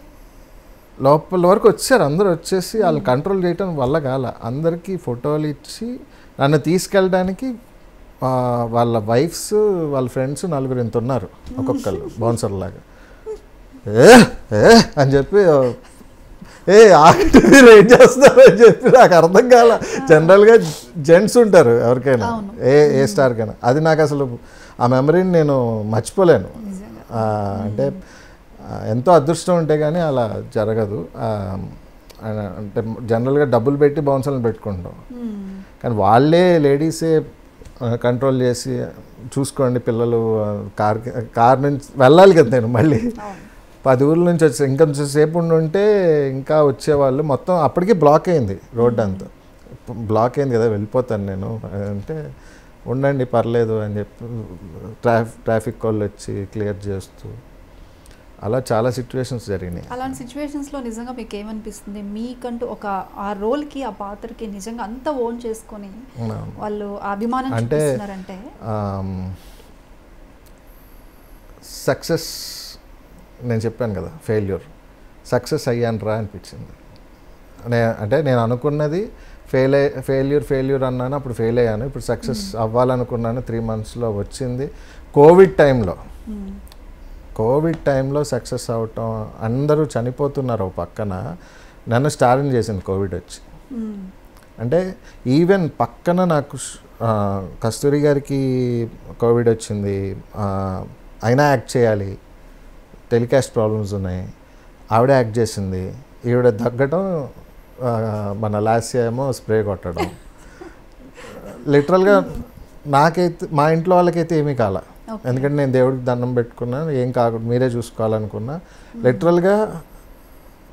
లోపల వరకు వచ్చారు అందరూ వచ్చేసి వాళ్ళని కంట్రోల్ చేయటం వల్ల కాల అందరికీ ఫోటోలు ఇచ్చి నన్ను తీసుకెళ్ళడానికి ఆ, వాళ్ళ వైఫ్స్ వాళ్ళ ఫ్రెండ్స్ నలుగురు ఇంత ఉన్నారు ఒక్కొక్కరు బౌన్సర్ లాగా ఏ ఏ అని చెప్పి ఏ ఆగండి మీరు ఏం చేస్తున్నారు అని చెప్పి నాకు అర్థం కాల జనరల్గా జెంట్స్ ఉంటారు ఎవరికైనా అవును. ఏ ఏ స్టార్కైనా అది నాకు అసలు ఆ మెమరీని నేను మర్చిపోలేను నిజంగా ఆ, అంటే ఆ, ఎంతో అదృష్టం ఉంటే కానీ అలా జరగదు ఆ, ఆ, అంటే జనరల్గా డబ్బులు పెట్టి బౌన్సర్లను పెట్టుకుంటాం మ్మ్. కానీ వాళ్ళే లేడీసే కంట్రోల్ చేసి చూసుకోండి పిల్లలు ఆ, కార్ కార్ నుంచి వెళ్ళాలి కదా నేను మళ్ళీ అవును పది ఊర్ల నుంచి వచ్చి ఇంకొంచెం సేపు ఉండి ఉంటే ఇంకా వచ్చేవాళ్ళు మొత్తం అప్పటికి బ్లాక్ అయింది రోడ్ అంతా బ్లాక్ అయింది కదా వెళ్ళిపోతాను నేను అంటే ఉండండి పర్లేదు అని చెప్పి ట్రాఫ్ ట్రాఫిక్ వాళ్ళు వచ్చి క్లియర్ చేస్తూ అలా చాలా సిచ్యువేషన్స్ జరిగినాయి అలాంటి సిచ్యువేషన్స్ లో నిజంగా మీకు ఏమనిపిస్తుంది మీకంటూ ఒక ఆ రోల్ కి ఆ పాత్రకి నిజంగా అంత ఓన్ చేసుకొని అవును. వాళ్ళు ఆ అభిమానం అంటే- చూపిస్తున్నారంటే సక్సెస్ నేను చెప్పాను కదా ఫెయిల్యూర్ సక్సెస్ అయ్యాను రా అనిపించింది నే అంటే నేను అనుకున్నది ఫెయిల్ అయ్యి ఫెయిల్యూర్ ఫెయిల్యూర్ అన్నాను అప్పుడు ఫెయిల్ అయ్యాను ఇప్పుడు సక్సెస్ అవ్వాలనుకున్నాను త్రీ మంత్స్లో వచ్చింది కోవిడ్ టైంలో మ్మ్. కోవిడ్ టైంలో సక్సెస్ అవటం అందరూ చనిపోతున్నారు ఓ పక్కన నన్ను స్టార్న్ చేసింది కోవిడ్ వచ్చి మ్మ్. అంటే ఈవెన్ పక్కన నాకు ష్- ఆ, కస్తూరి గారికి కోవిడ్ వచ్చింది ఆ, అయినా యాక్ట్ చేయాలి టెలికాస్ట్ ప్రాబ్లమ్స్ ఉన్నాయి ఆవిడ యాక్ట్ చేసింది ఈవిడ తగ్గటం ఆ, మన లాస్య ఏమో స్ప్రే కొట్టడం లిటరల్గా నాకైతే మా ఇంట్లో వాళ్ళకైతే ఏమీ కాల Okay. ఎందుకంటే నేను దేవుడికి దండం పెట్టుకున్నాను ఏం కాకుండా మీరే చూసుకోవాలనుకున్నా లిటరల్గా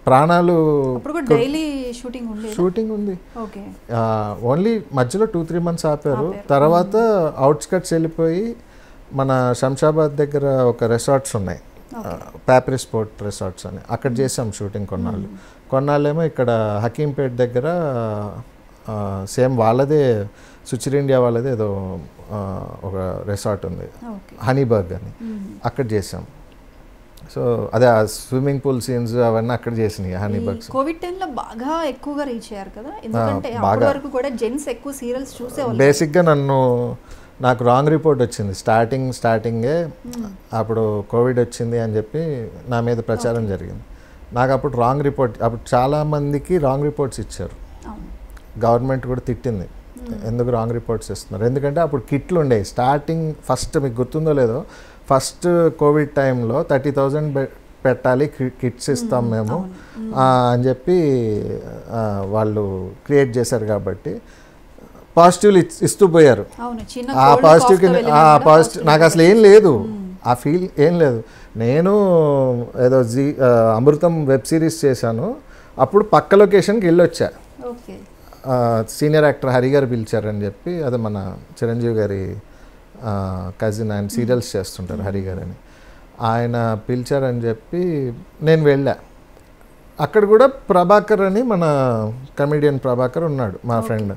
ప్రాణాలు అప్పుడు కూడా డైలీ షూటింగ్ ఉండేది షూటింగ్ ఉంది ఓకే ఓన్లీ మధ్యలో టూ త్రీ మంత్స్ ఆపారు ఆపారు. తర్వాత అవుట్స్కట్స్ వెళ్ళిపోయి మన శంషాబాద్ దగ్గర ఒక రిసార్ట్స్ ఉన్నాయి ప్యాపరీ స్పోర్ట్ రిసార్ట్స్ అని అక్కడ చేసాం షూటింగ్ కొన్నాళ్ళు కొన్నాళ్ళేమో ఇక్కడ హకీంపేట్ దగ్గర సేమ్ వాళ్ళదే సుచిర్ ఇండియా వాళ్ళదే ఏదో ఆ, ఒక రిసార్ట్ ఉంది ఓకే హనీబర్గ్ అని అక్కడ చేసాం సో అదే ఆ స్విమ్మింగ్ పూల్ సీన్స్ అవన్నీ అక్కడ చేసినాయి హనీబర్గ్స్ కోవిడ్ టైంలో బాగా ఎక్కువగా రీచ్ అయ్యారు కదా ఎందుకంటే అప్పటి బాగా. వరకు కూడా జెంట్స్ ఎక్కువ సీరియల్స్ చూసేవాళ్ళు బేసిక్గా నన్ను నాకు రాంగ్ రిపోర్ట్ వచ్చింది స్టార్టింగ్ స్టార్టింగే అప్పుడు కోవిడ్ వచ్చింది అని చెప్పి నా మీద ప్రచారం జరిగింది నాకు అప్పుడు రాంగ్ రిపోర్ట్ అప్పుడు చాలామందికి రాంగ్ రిపోర్ట్స్ ఇచ్చారు అవును గవర్నమెంట్ కూడా తిట్టింది ఎందుకు రాంగ్ రిపోర్ట్స్ ఇస్తున్నారు ఎందుకంటే అప్పుడు కిట్లు ఉండేవి స్టార్టింగ్ ఫస్ట్ మీకు గుర్తుందో లేదో ఫస్ట్ కోవిడ్ టైంలో థర్టీ థౌజండ్ పెట్టాలి కిట్స్ ఇస్తాం మేము ఆ, అని చెప్పి ఆ, వాళ్ళు క్రియేట్ చేశారు కాబట్టి పాజిటివ్లు ఇస్తూ పోయారు అవును చిన్న ఆ cold, పాజిటివ్ cough తో వెళ్ళినా ఆ కూడా పాజిటివ్ positive నాకు అసలు ఏం లేదు ఆ ఫీల్ ఏం లేదు నేను ఏదో జీ ఆ, అమృతం వెబ్ సిరీస్ చేశాను అప్పుడు పక్క లొకేషన్కి వెళ్ళొచ్చా ఓకే సీనియర్ యాక్టర్ హరి గారు పిలిచారని చెప్పి అదే మన చిరంజీవి గారి కజిన్ ఆయన సీరియల్స్ చేస్తుంటారు హరి గారు అని ఆయన పిలిచారని చెప్పి నేను వెళ్ళా అక్కడ కూడా ప్రభాకర్ అని మన కమెడియన్ ప్రభాకర్ ఉన్నాడు మా ఫ్రెండ్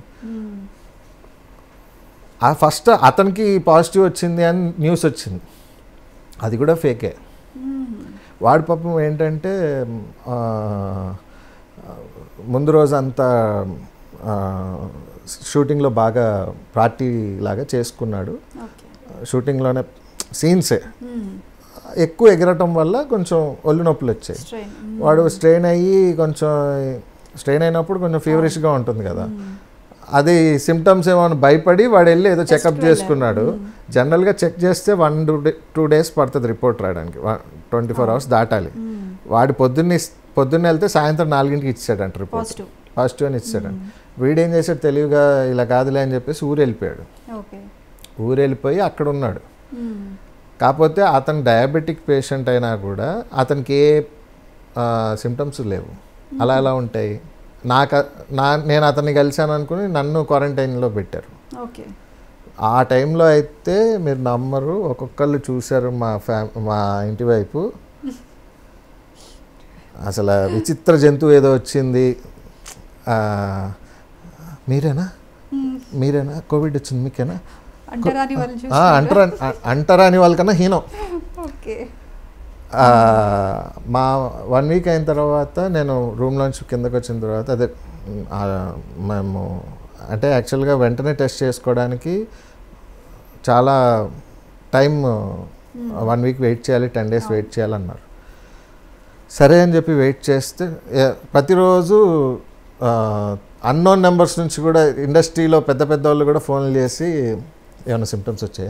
ఆ ఫస్ట్ అతనికి పాజిటివ్ వచ్చింది అని న్యూస్ వచ్చింది అది కూడా ఫేకే వాడి పాపం ఏంటంటే ఆ, ముందు రోజు అంతా ఆ, షూటింగ్లో బాగా పార్టీ లాగా చేసుకున్నాడు ఓకే షూటింగ్లోనే సీన్సే ఎక్కువ ఎగరటం వల్ల కొంచెం ఒళ్ళు నొప్పులు వచ్చాయి స్ట్రెయిన్ వాడు స్ట్రెయిన్ అయ్యి కొంచెం స్ట్రెయిన్ అయినప్పుడు కొంచెం ఫీవరిష్గా ఉంటుంది కదా అది సిమ్టమ్స్ ఏమైనా భయపడి వాడు వెళ్ళి ఏదో చెకప్ చేసుకున్నాడు జనరల్గా చెక్ చేస్తే one two day two days పడుతుంది రిపోర్ట్ రాయడానికి ట్వంటీ ఫోర్ అవర్స్ దాటాలి వాడు పొద్దున్న ఇస్- పొద్దున్న వెళ్తే సాయంత్రం నాలుగింటికి ఇచ్చాడంట రిపోర్ట్ పాజిటివ్ పాజిటివ్ అని ఇచ్చాడంట వీడేం చేశాడు తెలివిగా ఇలా కాదులే అని చెప్పేసి ఊరు వెళ్ళిపోయాడు ఓకే ఊరు వెళ్ళిపోయి అక్కడ ఉన్నాడు కాకపోతే అతను డయాబెటిక్ పేషెంట్ అయినా కూడా అతనికి ఏ సిమ్టమ్స్ లేవు అలా ఎలా ఉంటాయి నాకు నా నేను అతన్ని కలిశాను అనుకుని నన్ను క్వారంటైన్లో పెట్టారు ఓకే ఆ టైంలో అయితే మీరు నమ్మరు ఒక్కొక్కళ్ళు చూశారు మా ఫ్యా మా ఇంటి వైపు అసలు ఆ విచిత్ర జంతువు ఏదో వచ్చింది ఆ, మీరేనా మీరేనా కోవిడ్ వచ్చింది మీకేనా అంటరాని వాళ్ళు ఆ, చూసి అంటరా అంటరాని వాళ్ళకన్నా హీనం ఓకే ఆ, మా వన్ వీక్ అయిన తర్వాత నేను రూమ్లోంచి కిందకు వచ్చిన తర్వాత అదే ఆ, మేము అంటే యాక్చువల్గా వెంటనే టెస్ట్ చేసుకోవడానికి చాలా టైం వన్ వీక్ వెయిట్ చేయాలి టెన్ డేస్ వెయిట్ చేయాలన్నారు సరే అని చెప్పి వెయిట్ చేస్తే ఏ- ప్రతిరోజు అన్నోన్ నెంబర్స్ నుంచి కూడా ఇండస్ట్రీలో పెద్ద పెద్ద వాళ్ళు కూడా ఫోన్లు చేసి ఏమైనా సిమ్టమ్స్ వచ్చాయా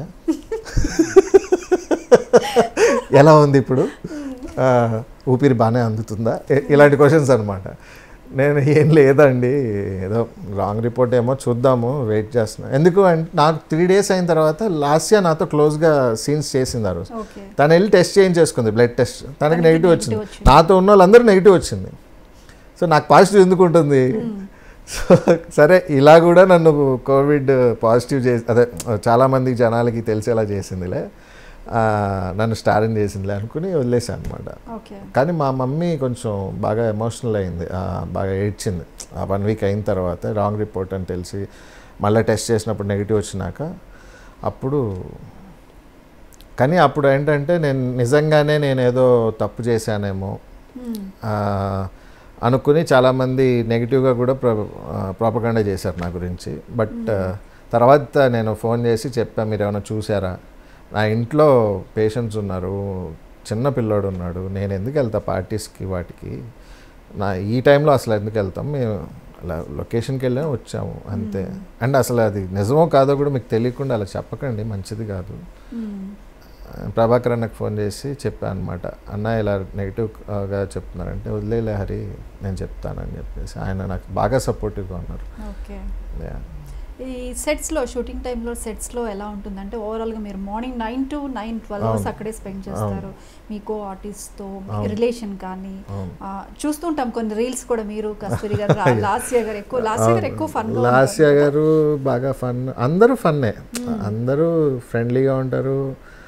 ఎలా ఉంది ఇప్పుడు ఆ, ఊపిరి బాగానే అందుతుందా ఇ- ఇలాంటి క్వశ్చన్స్ అనమాట నేను ఏం లేదండి ఏదో రాంగ్ రిపోర్ట్ ఏమో చూద్దాము వెయిట్ చేస్తున్నా ఎందుకు అంటే నాకు త్రీ డేస్ అయిన తర్వాత లాస్యా నాతో క్లోజ్గా సీన్స్ చేసింది ఆ రోజు ఓకే తను వెళ్ళి టెస్ట్ చేయించేసుకుంది బ్లడ్ టెస్ట్ తనకి తనకి నెగిటివ్ negative వచ్చింది వచ్చింది. నాతో ఉన్న వాళ్ళందరూ నెగిటివ్ వచ్చింది సో నాకు పాజిటివ్ ఎందుకు ఉంటుంది సో సరే ఇలా కూడా నన్ను కోవిడ్ పాజిటివ్ చేసి అదే చాలామంది జనాలకి తెలిసేలా చేసిందిలే ఆ, నన్ను స్టారిన్ చేసిందిలే అనుకుని వదిలేసాను అనమాట ఓకే కానీ మా మమ్మీ కొంచెం బాగా ఎమోషనల్ అయింది ఆ, బాగా ఏడ్చింది ఆ వన్ వీక్ అయిన తర్వాత రాంగ్ రిపోర్ట్ అని తెలిసి మళ్ళీ టెస్ట్ చేసినప్పుడు నెగిటివ్ వచ్చినాక అప్పుడు కానీ అప్పుడు ఏంటంటే నేను నిజంగానే నేను ఏదో తప్పు చేశానేమో ఆ, అనుకుని చాలామంది నెగిటివ్గా కూడా ప్ర ప్రాపగండా చేశారు నా గురించి బట్ తర్వాత నేను ఫోన్ చేసి చెప్పా మీరు ఏమైనా చూసారా నా ఇంట్లో పేషెంట్స్ ఉన్నారు చిన్న పిల్లోడు ఉన్నాడు నేను ఎందుకు వెళ్తా పార్టీస్కి వాటికి నా ఈ టైంలో అసలు ఎందుకు వెళ్తాం మేము అలా లొకేషన్కి వెళ్ళాము వచ్చాము అంతే అండ్ అసలు అది నిజమో కాదో కూడా మీకు తెలియకుండా అలా చెప్పకండి మంచిది కాదు ప్రభాకర్ అన్నకు ఫోన్ చేసి చెప్పాను అనమాట అన్న ఇలా నెగిటివ్గా చెప్తున్నారంటే వదిలేలే హరి నేను చెప్తానని చెప్పేసి ఆయన నాకు బాగా సపోర్టివ్గా ఉన్నారు ఓకే Yeah. ఈ సెట్స్లో షూటింగ్ టైంలో సెట్స్లో ఎలా ఉంటుందంటే ఓవరాల్గా మీరు morning nine to nine twelve hours అవును. అక్కడే స్పెండ్ చేస్తారు మీ కో ఆర్టిస్ట్తో అవును. రిలేషన్ కానీ అవును. ఆ, చూస్తుంటాం కొన్ని రీల్స్ కూడా మీరు కస్తూరి గారు రా- లాస్య గారు ఎక్కువ లాస్య గారు ఎక్కువ ఫన్ లాస్య గారు బాగా ఫన్ అందరూ ఫన్నే అందరూ ఫ్రెండ్లీగా ఉంటారు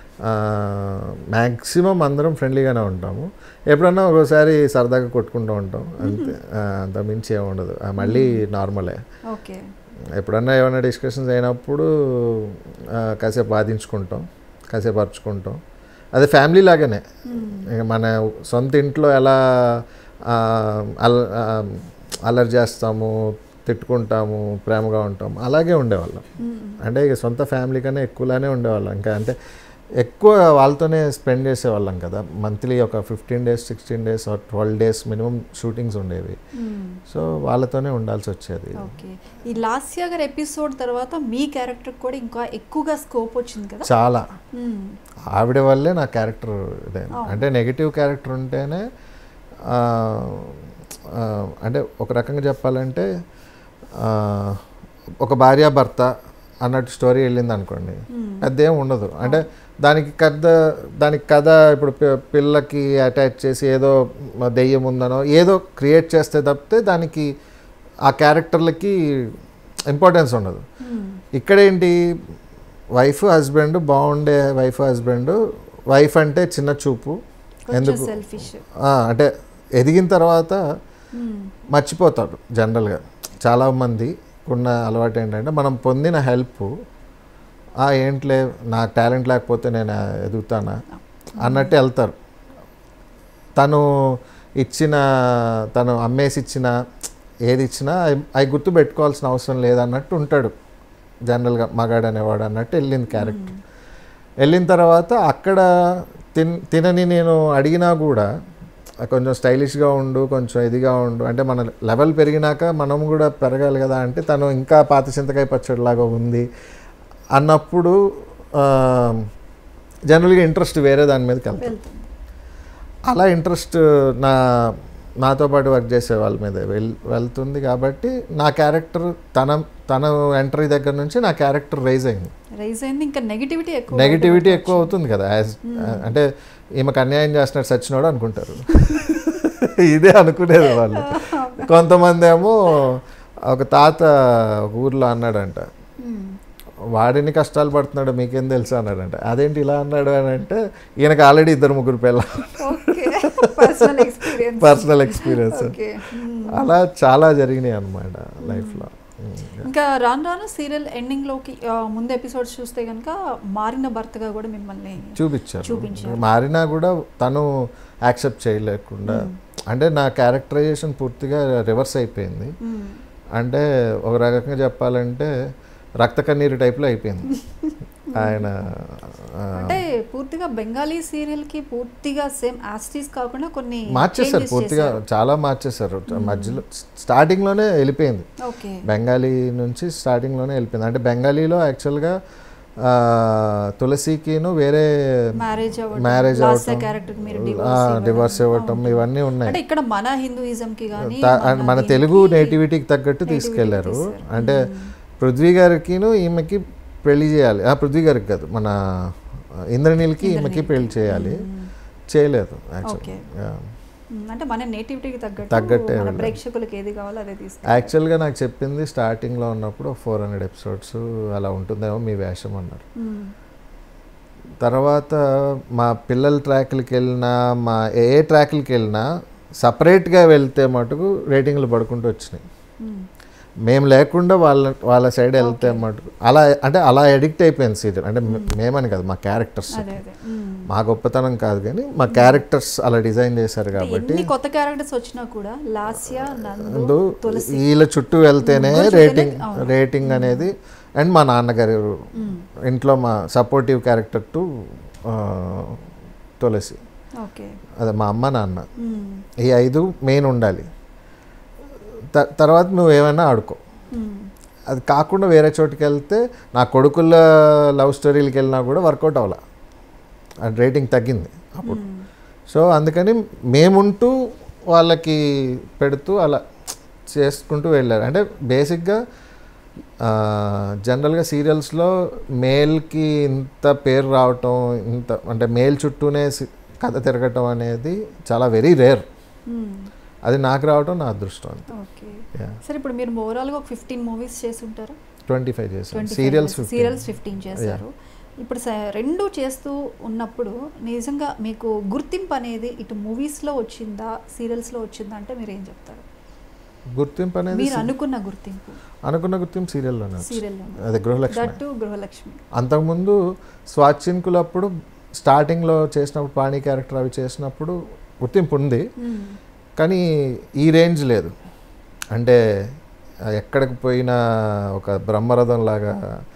మ్యాక్సిమం అందరం ఫ్రెండ్లీగానే ఉంటాము ఎప్పుడన్నా ఒకసారి సరదాగా కొట్టుకుంటూ ఉంటాం అంతే ఆ, అంత మించి ఏమి ఉండదు ఆ, మళ్ళీ నార్మలే ఓకే ఎప్పుడన్నా ఏమైనా డిస్కషన్స్ అయినప్పుడు ఆ, కాసేపు వాదించుకుంటాం కాసేపు అరుచుకుంటాం అదే ఫ్యామిలీ లాగానే ఇక మన సొంత ఇంట్లో ఎలా ఆ, అల్ ఆ, అల్లరి చేస్తాము తిట్టుకుంటాము ప్రేమగా ఉంటాము అలాగే ఉండేవాళ్ళం అంటే ఇక సొంత ఫ్యామిలీ కన్నా ఎక్కువలానే ఉండేవాళ్ళం ఇంకా అంటే ఎక్కువ వాళ్ళతోనే స్పెండ్ చేసేవాళ్ళం కదా మంత్లీ ఒక fifteen days sixteen days twelve days minimum shootings ఉండేవి సో వాళ్ళతోనే ఉండాల్సి వచ్చేది ఓకే ఈ లాస్య గారు ఎపిసోడ్ తర్వాత మీ క్యారెక్టర్ కూడా ఇంకా ఎక్కువగా స్కోప్ వచ్చింది కదా చాలా మ్మ్. ఆవిడ వల్లే నా క్యారెక్టర్ ఇదే అవును. అంటే నెగిటివ్ క్యారెక్టర్ ఉంటేనే ఆ, ఆ, అంటే ఒక రకంగా చెప్పాలంటే ఆ, ఒక భార్య భర్త అన్నట్టు స్టోరీ వెళ్ళింది అనుకోండి మ్మ్. అదేం ఉండదు అంటే దానికి కథ దానికి కథ ఇప్పుడు పి- పిల్లకి అటాచ్ చేసి ఏదో దెయ్యం ఉందనో ఏదో క్రియేట్ చేస్తే తప్పితే దానికి ఆ క్యారెక్టర్లకి ఇంపార్టెన్స్ ఉండదు మ్మ్. ఇక్కడేంటి వైఫ్ హస్బెండ్ బాగుండే వైఫ్ హస్బెండ్ వైఫ్ అంటే చిన్న చూపు కొంచెం ఎందుకు సెల్ఫిష్ ఆ, అంటే ఎదిగిన తర్వాత మర్చిపోతాడు జనరల్గా చాలామంది ఉన్న అలవాటు ఏంటంటే మనం పొందిన హెల్ప్ ఆ ఏంట్లే నాకు టాలెంట్ లేకపోతే నేను ఎదుగుతానా అన్నట్టు వెళ్తారు తను ఇచ్చిన తను అమ్మేసి ఇచ్చిన ఏది ఇచ్చినా అవి- అవి గుర్తు పెట్టుకోవాల్సిన అవసరం లేదన్నట్టు ఉంటాడు జనరల్గా మగాడు అనేవాడు అన్నట్టు వెళ్ళింది క్యారెక్టర్ వెళ్ళిన తర్వాత అక్కడ తిన్ తినని నేను అడిగినా కూడా కొంచెం స్టైలిష్గా ఉండు కొంచెం ఇదిగా ఉండు అంటే మన లెవెల్ పెరిగినాక మనం కూడా పెరగాలి కదా అంటే తను ఇంకా పాత చింతకాయ పచ్చడిలాగా ఉంది అన్నప్పుడు జనరల్గా ఇంట్రెస్ట్ వేరే దాని మీదకి వెళ్తాం వెళ్తుంది అలా ఇంట్రెస్ట్ నా నాతో పాటు వర్క్ చేసే వాళ్ళ మీద వెల్ వెళ్తుంది కాబట్టి నా క్యారెక్టర్ తన తన ఎంట్రీ దగ్గర నుంచి నా క్యారెక్టర్ రైజ్ అయింది రైజ్ అయింది ఇంకా నెగిటివిటీ ఎక్కువ నెగిటివిటీ ఎక్కువ అవుతుంది కదా యాజ్ అంటే ఈమెకు అన్యాయం చేస్తున్నట్టు సచ్చినోడు అనుకుంటారు ఇదే అనుకునేది వాళ్ళు కొంతమంది ఏమో ఒక తాత ఒక ఊర్లో అన్నాడంట మ్మ్. వాడిని కష్టాలు పడుతున్నాడు మీకేం తెలుసు అన్నాడంట అదేంటి ఇలా అన్నాడు అని అంటే ఈయనకు ఆల్రెడీ ఇద్దరు ముగ్గురు పిల్ల okay personal experience personal experience okay మ్మ్. అలా చాలా జరిగినాయి అనమాట లైఫ్లో ఇంకా రాను రాను సీరియల్ ఎండింగ్లోకి ఆ, ముందు ఎపిసోడ్స్ చూస్తే కనుక మారిన భర్తగా కూడా మిమ్మల్ని చూపించారు చూపించారు. మారినా కూడా తను యాక్సెప్ట్ చేయలేకుండా అంటే నా క్యారెక్టరైజేషన్ పూర్తిగా రివర్స్ అయిపోయింది మ్మ్. అంటే ఒక రకంగా చెప్పాలంటే రక్త కన్నీరు టైప్లో అయిపోయింది ఆయన ఆ, అంటే పూర్తిగా బెంగాలీ సీరియల్ కి పూర్తిగా సేమ్ యాస్టీస్ కాకుండా కొన్ని మార్చేశారు changes పూర్తిగా చేశారు. చాలా మార్చేశారు మధ్యలో స్టార్టింగ్లోనే వెళ్ళిపోయింది ఓకే బెంగాలీ నుంచి స్టార్టింగ్లోనే వెళ్ళిపోయింది అంటే బెంగాలీలో యాక్చువల్గా ఆ, తులసికిను వేరే మ్యారేజ్ మ్యారేజ్ లాస్ట్ అవటం క్యారెక్టర్ మీరు డివోర్స్ ఇవ్వటం ఇవన్నీ ఉన్నాయి అంటే ఇక్కడ మన హిందూయిజం కి కానీ త- అండ్ మన తెలుగు నేటివిటీకి తగ్గట్టు తీసుకెళ్లారు అంటే పృథ్వీ గారికిను ఈమెకి పెళ్లి చేయాలి ఆ, పృథ్వీ గారికి కాదు మన ఇంద్రనీల్కి ఈమెకి పెళ్లి చేయాలి చేయలేదు ఓకే యాక్చువల్ అంటే మన నేటివిటీకి తగ్గట్టు తగ్గట్టే మన వెళ్ళాలి. ప్రేక్షకులకు ఏది కావాలో అదే తీసుకు యాక్చువల్గా నాకు చెప్పింది స్టార్టింగ్లో ఉన్నప్పుడు ఫోర్ హండ్రెడ్ ఎపిసోడ్స్ అలా ఉంటుందేమో మీ వేషం అన్నారు తర్వాత మా పిల్లల ట్రాక్లకి వెళ్ళినా మా ఏ ట్రాక్లకి వెళ్ళినా సపరేట్గా వెళ్తే మటుకు రేటింగ్లు పడుకుంటూ వచ్చినాయి మేము లేకుండా వాళ్ళ వాళ్ళ సైడ్ వెళ్తే మటుకు అలా అంటే అలా ఎడిక్ట్ అయిపోయింది సీరియల్ అంటే మే- మేమని కాదు మా క్యారెక్టర్స్ అదే అదే మ్మ్. మా గొప్పతనం కాదు కానీ మా క్యారెక్టర్స్ అలా డిజైన్ చేశారు కాబట్టి ఎన్ని కొత్త క్యారెక్టర్స్ వచ్చినా కూడా లాస్య నందు ముందు తులసి వీళ్ళ చుట్టూ వెళ్తేనే ముగ్గురు రేటింగ్ చుట్టూనే- అవును. రేటింగ్ అనేది అండ్ మా నాన్నగారు ఇంట్లో మా supportive character to Tulasi okay అదే మా అమ్మ నాన్న మ్మ్. ఈ ఐదు మెయిన్ ఉండాలి త- తర్వాత నువ్వు ఏమైనా ఆడుకో మ్మ్. అది కాకుండా వేరే చోటుకి వెళ్తే నా కొడుకుల లవ్ స్టోరీలకి వెళ్ళినా కూడా వర్కౌట్ అవ్వాల అది రేటింగ్ తగ్గింది అప్పుడు మ్మ్. సో అందుకని మేముంటూ వాళ్ళకి పెడుతూ అలా చేసుకుంటూ వెళ్ళారు అంటే బేసిక్గా జనరల్గా సీరియల్స్లో మేల్కి ఇంత పేరు రావటం ఇంత అంటే మేల్ చుట్టూనే సి- కథ తిరగటం అనేది చాలా వెరీ రేర్ మ్మ్. అది నాకు రావటం నా అదృష్టం అంతే ఓకే సరే ఇప్పుడు మీరు ఓవరాల్గా ఒక ఫిఫ్టీన్ మూవీస్ చేసి ఉంటారా ట్వంటీ ఫైవ్ చేశాను ట్వంటీ సీరియల్స్ సీరియల్స్ ఫిఫ్టీన్ చేశారు ఇప్పుడు స- రెండు చేస్తూ ఉన్నప్పుడు నిజంగా మీకు గుర్తింపు అనేది ఇటు మూవీస్లో వచ్చిందా సీరియల్స్లో వచ్చిందా అంటే మీరు ఏం చెప్తారు గుర్తింపు అనేది మీరు అనుకున్న గుర్తింపు అనుకున్న గుర్తింపు సీరియల్లోనే వచ్చింది. సీరియల్లో అదే గృహలక్ష్మి దట్టు గృహలక్ష్మి అంతకుముందు స్వాచ్చింకులప్పుడు స్టార్టింగ్లో చేసినప్పుడు పాణి క్యారెక్టర్ అవి చేసినప్పుడు గుర్తింపు ఉంది మ్మ్. కానీ ఈ రేంజ్ లేదు అంటే ఆ, ఎక్కడికి పోయినా ఒక బ్రహ్మరథం లాగా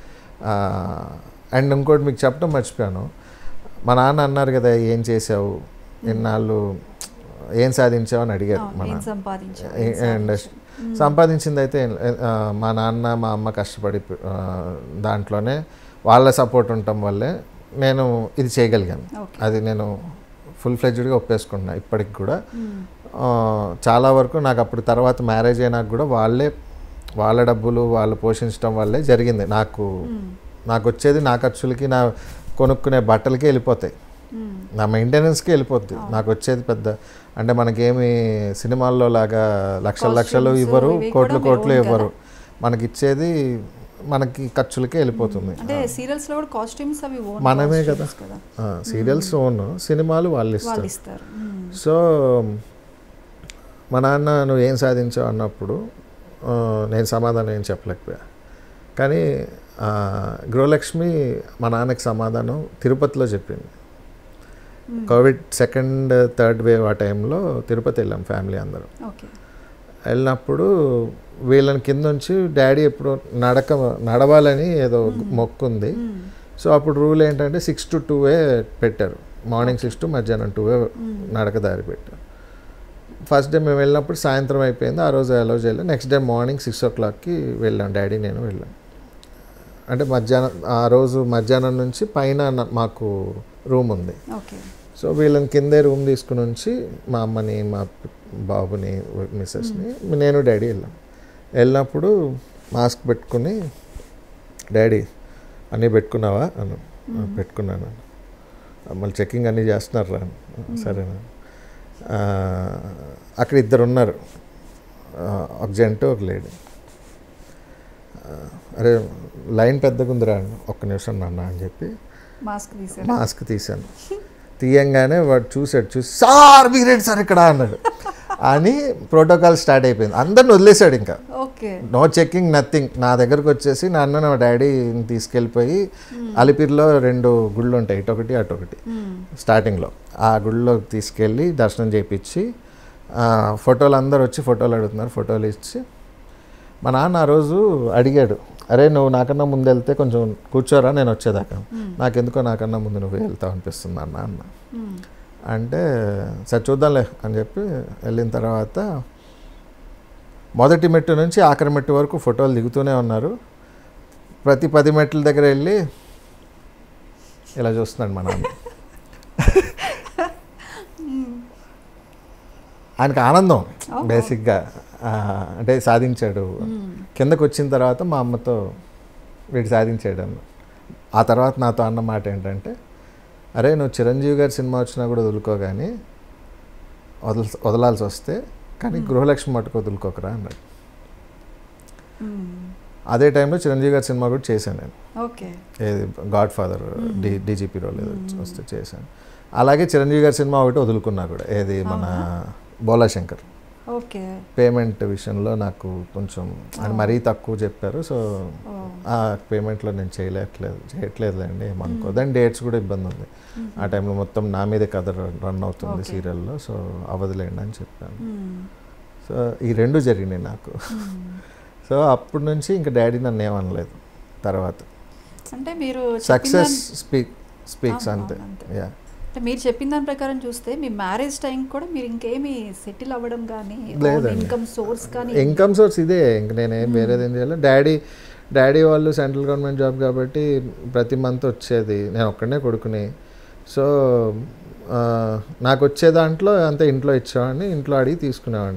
అండ్ ఇంకోటి మీకు చెప్పడం మర్చిపోయాను మా నాన్న అన్నారు కదా ఏం చేసావు ఎన్నాళ్ళు ఏం సాధించావు అని అడిగారు అవును, మా ఏం నాన్న సంపాదించారు ఏ- ఏం అండ్ సాధించారు? మ్మ్. సంపాదించింది అయితే ఏం లే- ఆ, మా నాన్న మా అమ్మ కష్టపడి ఆ, దాంట్లోనే వాళ్ళ సపోర్ట్ ఉండటం వల్లే నేను ఇది చేయగలిగాను ఓకే అది నేను ఫుల్ ఫ్లెడ్జ్డ్గా ఒప్పేసుకుంటున్నా ఇప్పటికి కూడా మ్మ్. ఆ, చాలా వరకు నాకు అప్పుడు తర్వాత మ్యారేజ్ అయినాక కూడా వాళ్ళే వాళ్ళ డబ్బులు వాళ్ళు పోషించడం వల్లే జరిగింది నాకు మ్మ్. నాకు వచ్చేది నా ఖర్చులకి నా కొనుక్కునే బట్టలకి వెళ్ళిపోతాయి మ్మ్. నా మెయింటెనెన్స్కి వెళ్ళిపోద్ది నాకు వచ్చేది పెద్ద అంటే మనకేమి సినిమాల్లో లాగా లక్షల లక్షలు Costumes ఇవ్వరు ఇవి కోట్లు కూడా మీ కోట్లు own ఇవ్వరు మనకి ఇచ్చేది మనకి ఖర్చులకే వెళ్ళిపోతుంది అంటే సీరియల్స్ లో కూడా కాస్ట్యూమ్స్ అవి own మనమే costumes కదా సీరియల్స్ ఓన్ సినిమాలు వాళ్ళు వాళ్ళు ఇస్తారు ఇస్తారు మ్మ్. సో మా నాన్న నువ్వు ఏం సాధించావు అన్నప్పుడు ఆ, నేను సమాధానం ఏం చెప్పలేకపోయా కానీ ఆ, గృహలక్ష్మి మా నాన్నకి సమాధానం తిరుపతిలో చెప్పింది మ్మ్. కోవిడ్ సెకండ్ థర్డ్ వేవ్ ఆ టైంలో తిరుపతి వెళ్ళాం ఫ్యామిలీ అందరం ఓకే వెళ్ళినప్పుడు వీళ్ళని కింద నుంచి డాడీ ఎప్పుడు నడక నడవాలని ఏదో మొక్కు ఉంది మ్మ్. సో అప్పుడు రూల్ ఏంటంటే సిక్స్ టు టూవే పెట్టారు మార్నింగ్ సిక్స్ టు మధ్యాహ్నం టూవే మ్మ్. నడక దారి పెట్టారు ఫస్ట్ డే మేము వెళ్ళినప్పుడు సాయంత్రం అయిపోయింది ఆ రోజు అలో చేయలేదు నెక్స్ట్ డే మార్నింగ్ సిక్స్ ఓ క్లాక్కి వెళ్ళాం డాడీ నేను వెళ్ళాం అంటే మధ్యాహ్నం ఆ రోజు మధ్యాహ్నం నుంచి పైన న- మాకు రూమ్ ఉంది ఓకే సో వీళ్ళని కిందే రూమ్ తీసుకుని ఉంచి మా అమ్మని మా పి- బాబుని మిస్సెస్ని నేను డాడీ వెళ్ళాం వెళ్ళినప్పుడు మాస్క్ పెట్టుకుని డాడీ అన్నీ పెట్టుకున్నావా అను "ఆ, పెట్టుకున్నాను "ఆ, మళ్ళీ చెకింగ్ అన్నీ చేస్తున్నారు రా సరేనా "ఆ, అక్కడ ఇద్దరు ఉన్నారు ఆ, ఒక జెంట్ ఒక లేడీ "ఆ, అరే లైన్ పెద్దగా ఉందిరా ఒక్క నిమిషం నాన్న అని చెప్పి మాస్క్ తీసారు మాస్క్ తీశాను తీయంగానే వాడు చూసాడు చూసి సార్ మీరేంటి సార్ ఇక్కడ అన్నాడు అని ప్రోటోకాల్ స్టార్ట్ అయిపోయింది అందరిని వదిలేశాడు ఇంకా ఓకే నో చెకింగ్ నథింగ్ నా దగ్గరకు వచ్చేసి నాన్న నా డాడీ తీసుకెళ్ళిపోయి అలిపిరిలో రెండు గుళ్ళు ఉంటాయి ఇటొకటి అటొకటి మ్మ్. స్టార్టింగ్లో ఆ గుడిలో తీసుకెళ్ళి దర్శనం చేయించి ఫోటోలు అందరు వచ్చి ఫోటోలు అడుగుతున్నారు ఫోటోలు ఇచ్చి మా నాన్న ఆ రోజు అడిగాడు అరే నువ్వు నాకన్నా ముందు వెళ్తే కొంచెం కూర్చోరా నేను వచ్చేదాకా నాకెందుకో నాకన్నా ముందు నువ్వు వెళ్తావు అనిపిస్తుంది అన్న అన్న మ్మ్. అంటే సరే చూద్దాంలే అని చెప్పి వెళ్ళిన తర్వాత మొదటి మెట్టు నుంచి ఆఖరి మెట్టు వరకు ఫోటోలు దిగుతూనే ఉన్నారు ప్రతి పది మెట్ల దగ్గర వెళ్ళి ఇలా చూస్తున్నాడు మా నాన్న ఆయనకు ఆనందం ఓహో. బేసిక్గా ఆ, అంటే సాధించాడు మ్మ్. కిందకు వచ్చిన తర్వాత మా అమ్మతో వీడు సాధించాడు అన్న ఆ తర్వాత నాతో అన్న మాట ఏంటంటే అరే నువ్వు చిరంజీవి గారి సినిమా వచ్చినా కూడా వదులుకో కానీ వదల వదలాల్సి వస్తే కానీ గృహలక్ష్మి మటుకు వదులుకోకరా అన్నాడు మ్మ్. అదే టైంలో చిరంజీవి గారి సినిమా కూడా చేశాను నేను ఓకే ఏది గాడ్ ఫాదర్ డి డీజీపీ రోల్ ఏదో వస్తే చేశాను అలాగే చిరంజీవి గారి సినిమా ఒకటి వదులుకున్నా కూడా ఏది మన బోలా శంకర్ ఓకే పేమెంట్ విషయంలో నాకు కొంచెం అని మరీ తక్కువ చెప్పారు సో ఓ. ఆ పేమెంట్లో నేను చేయలేట్లేదు చేయట్లేదులేండి ఏమనుకో దాని డేట్స్ కూడా ఇబ్బంది ఉంది ఆ టైంలో మొత్తం నా మీదే కథ రన్ అవుతుంది Okay. సీరియల్లో సో అవదులేండి అని చెప్పాను మ్మ్. సో ఈ రెండు జరిగినాయి నాకు మ్మ్. సో అప్పటి నుంచి ఇంకా డాడీ నన్ను ఏమనలేదు తర్వాత అంటే మీరు సక్సెస్ చెప్పిన స్పీక్ స్పీక్స్ అవును, అంతే అవును, అంతే. యా అంటే మీరు చెప్పిన దాని ప్రకారం చూస్తే మీ మ్యారేజ్ టైం కూడా మీరు ఇంకేమి సెటిల్ అవ్వడం కానీ లేదండి. ఇన్కమ్ సోర్స్ కానీ ఇన్కమ్ సోర్స్ ఇదే ఇంక నేనేం వేరేది ఏం చేయాలి డాడీ డాడీ వాళ్ళు సెంట్రల్ గవర్నమెంట్ జాబ్ కాబట్టి ప్రతి మంత్ వచ్చేది నేను ఒక్కడనే కొడుకుని సో ఆ, నాకు వచ్చే దాంట్లో అంతే ఇంట్లో ఇచ్చేవాడిని ఇంట్లో అడిగి తీసుకునేవాడిని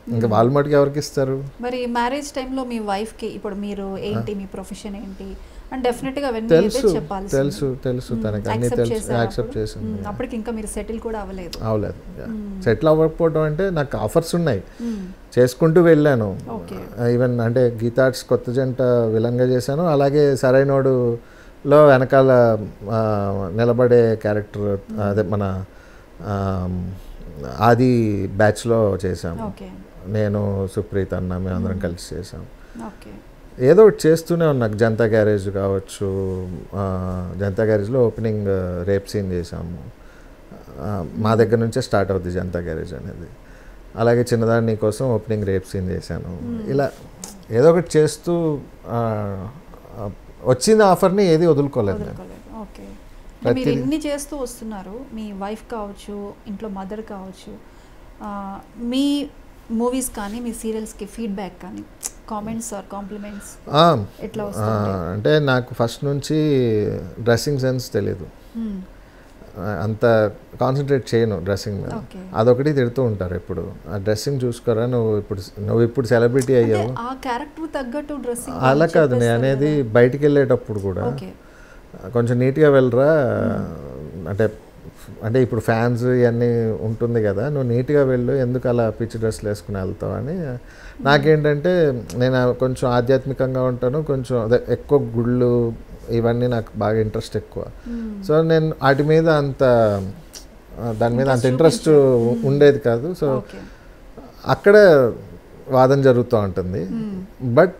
ఇంకా వాళ్ళ మటుకు ఎవరికి ఇస్తారు మరి మ్యారేజ్ టైంలో మీ వైఫ్కి ఇప్పుడు మీరు ఏంటి మీ ప్రొఫెషన్ ఏంటి అండ్ డెఫినెట్గా అవన్నీ తెలుసు అయితే చెప్పాలి తెలుసు తెలుసు తనకి అన్ని తెలుసు యాక్సెప్ట్ చేసింది అప్పటికి ఇంకా మీరు సెటిల్ కూడా అవ్వలేదు అవలేదు సెటిల్ అవ్వకపోవడం అంటే నాకు ఆఫర్స్ ఉన్నాయి చేసుకుంటూ వెళ్ళాను Okay. ఈవెన్ అంటే గీతార్ట్స్ కొత్త జంట విలంగా చేశాను అలాగే సరైనోడు లో వెనకాల ఆ, నిలబడే క్యారెక్టర్ అదే మన ఆ, ఆది బ్యాచ్లో చేశాము ఓకే నేను సుప్రీత్ అన్న మేము అందరం కలిసి చేసాం ఓకే ఏదో ఒకటి చేస్తూనే ఉన్నాను జనతా గ్యారేజ్ కావచ్చు ఆ, జనతా గ్యారేజ్లో ఓపెనింగ్ రేప్ సీన్ చేసాము ఆ, మా దగ్గర నుంచే స్టార్ట్ అవుద్ది జనతా గ్యారేజ్ అనేది అలాగే చిన్నదాన్ని కోసం ఓపెనింగ్ రేప్ సీన్ చేశాను ఇలా ఏదో ఒకటి చేస్తూ ఆ, ఆ, వచ్చిన ఆఫర్ని ఏది వదులుకోలేదు నేను. వదులుకోలేదు ఓకే అంటే మీరు ప్రతిదీ- ఎన్ని చేస్తూ వస్తున్నారు మీ వైఫ్ కావచ్చు ఇంట్లో మదర్ కావచ్చు ఆ, మీ మూవీస్ కానీ మీ సీరియల్స్కి ఫీడ్బ్యాక్ కానీ కామెంట్స్ ఆర్ కాంప్లిమెంట్స్ ఆ, ఎట్లా ఆ, వస్తుంటాయి అంటే నాకు ఫస్ట్ నుంచి డ్రెస్సింగ్ సెన్స్ తెలియదు మ్మ్. ఆ, అంత కాన్సన్ట్రేట్ చేయను డ్రెస్సింగ్ మీద ఓకే అదొకటి తిడుతూ ఉంటారు ఇప్పుడు ఆ డ్రెస్సింగ్ చూసుకోరా నువ్వు ఇప్పుడు నువ్వు ఇప్పుడు సెలబ్రిటీ అంటే అయ్యావు ఆ క్యారెక్టర్ తగ్గట్టు డ్రెస్సింగ్ అలా కాదు నేను అనేది బయటికి వెళ్ళేటప్పుడు కూడా ఓకే కొంచెం నీట్గా వెళ్ళరా అంటే అంటే ఇప్పుడు ఫ్యాన్స్ ఇవన్నీ ఉంటుంది కదా నువ్వు నీట్గా వెళ్ళు ఎందుకు అలా పిచ్చి డ్రెస్లు వేసుకుని వెళ్తావు అని నాకేంటంటే నేను కొంచెం ఆధ్యాత్మికంగా ఉంటాను కొంచెం అదే ఎక్కువ గుళ్ళు ఇవన్నీ నాకు బాగా ఇంట్రెస్ట్ ఎక్కువ సో నేను వాటి మీద అంత ఆ, దాని మీద అంత ఇంట్రెస్ట్ ఉండేది కాదు సో ఓకే అక్కడ వాదన జరుగుతూ ఉంటుంది బట్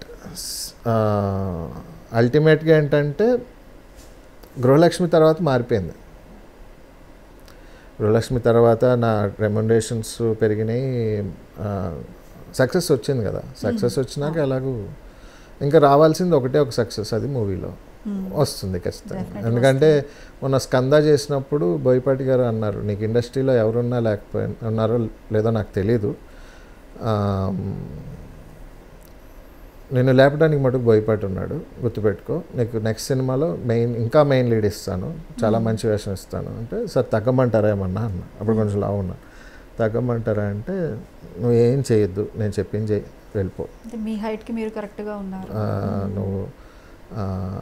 అల్టిమేట్గా ఏంటంటే గృహలక్ష్మి తర్వాత మారిపోయింది గృహలక్ష్మి తర్వాత నా రెమ్యునరేషన్స్ పెరిగినాయి సక్సెస్ వచ్చింది కదా సక్సెస్ వచ్చినాక ఎలాగూ ఇంకా రావాల్సింది ఒకటే ఒక సక్సెస్ అది మూవీలో వస్తుంది ఖచ్చితంగా Definitely ఎందుకంటే మొన్న స్కంద చేసినప్పుడు బోయపాటి గారు అన్నారు నీకు ఇండస్ట్రీలో ఎవరున్నా లేకపోయి ఉన్నారో లేదో నాకు తెలీదు ఆ, నిన్ను లేపడానికి మటుకు బోయపాటి ఉన్నాడు గుర్తుపెట్టుకో నీకు నెక్స్ట్ సినిమాలో మెయిన్ ఇంకా మెయిన్ లీడ్ ఇస్తాను చాలా మంచి వేషం ఇస్తాను అంటే సార్ తగ్గమంటారా ఏమన్నా అన్న అప్పుడు కొంచెం లావు ఉన్నా తగ్గమంటారా అంటే నువ్వు ఏం చేయొద్దు నేను చెప్పింది చేయి వెళ్ళిపో అంటే మీ హైట్కి మీరు కరెక్ట్గా ఉన్నారు ఆ, నువ్వు ఆ,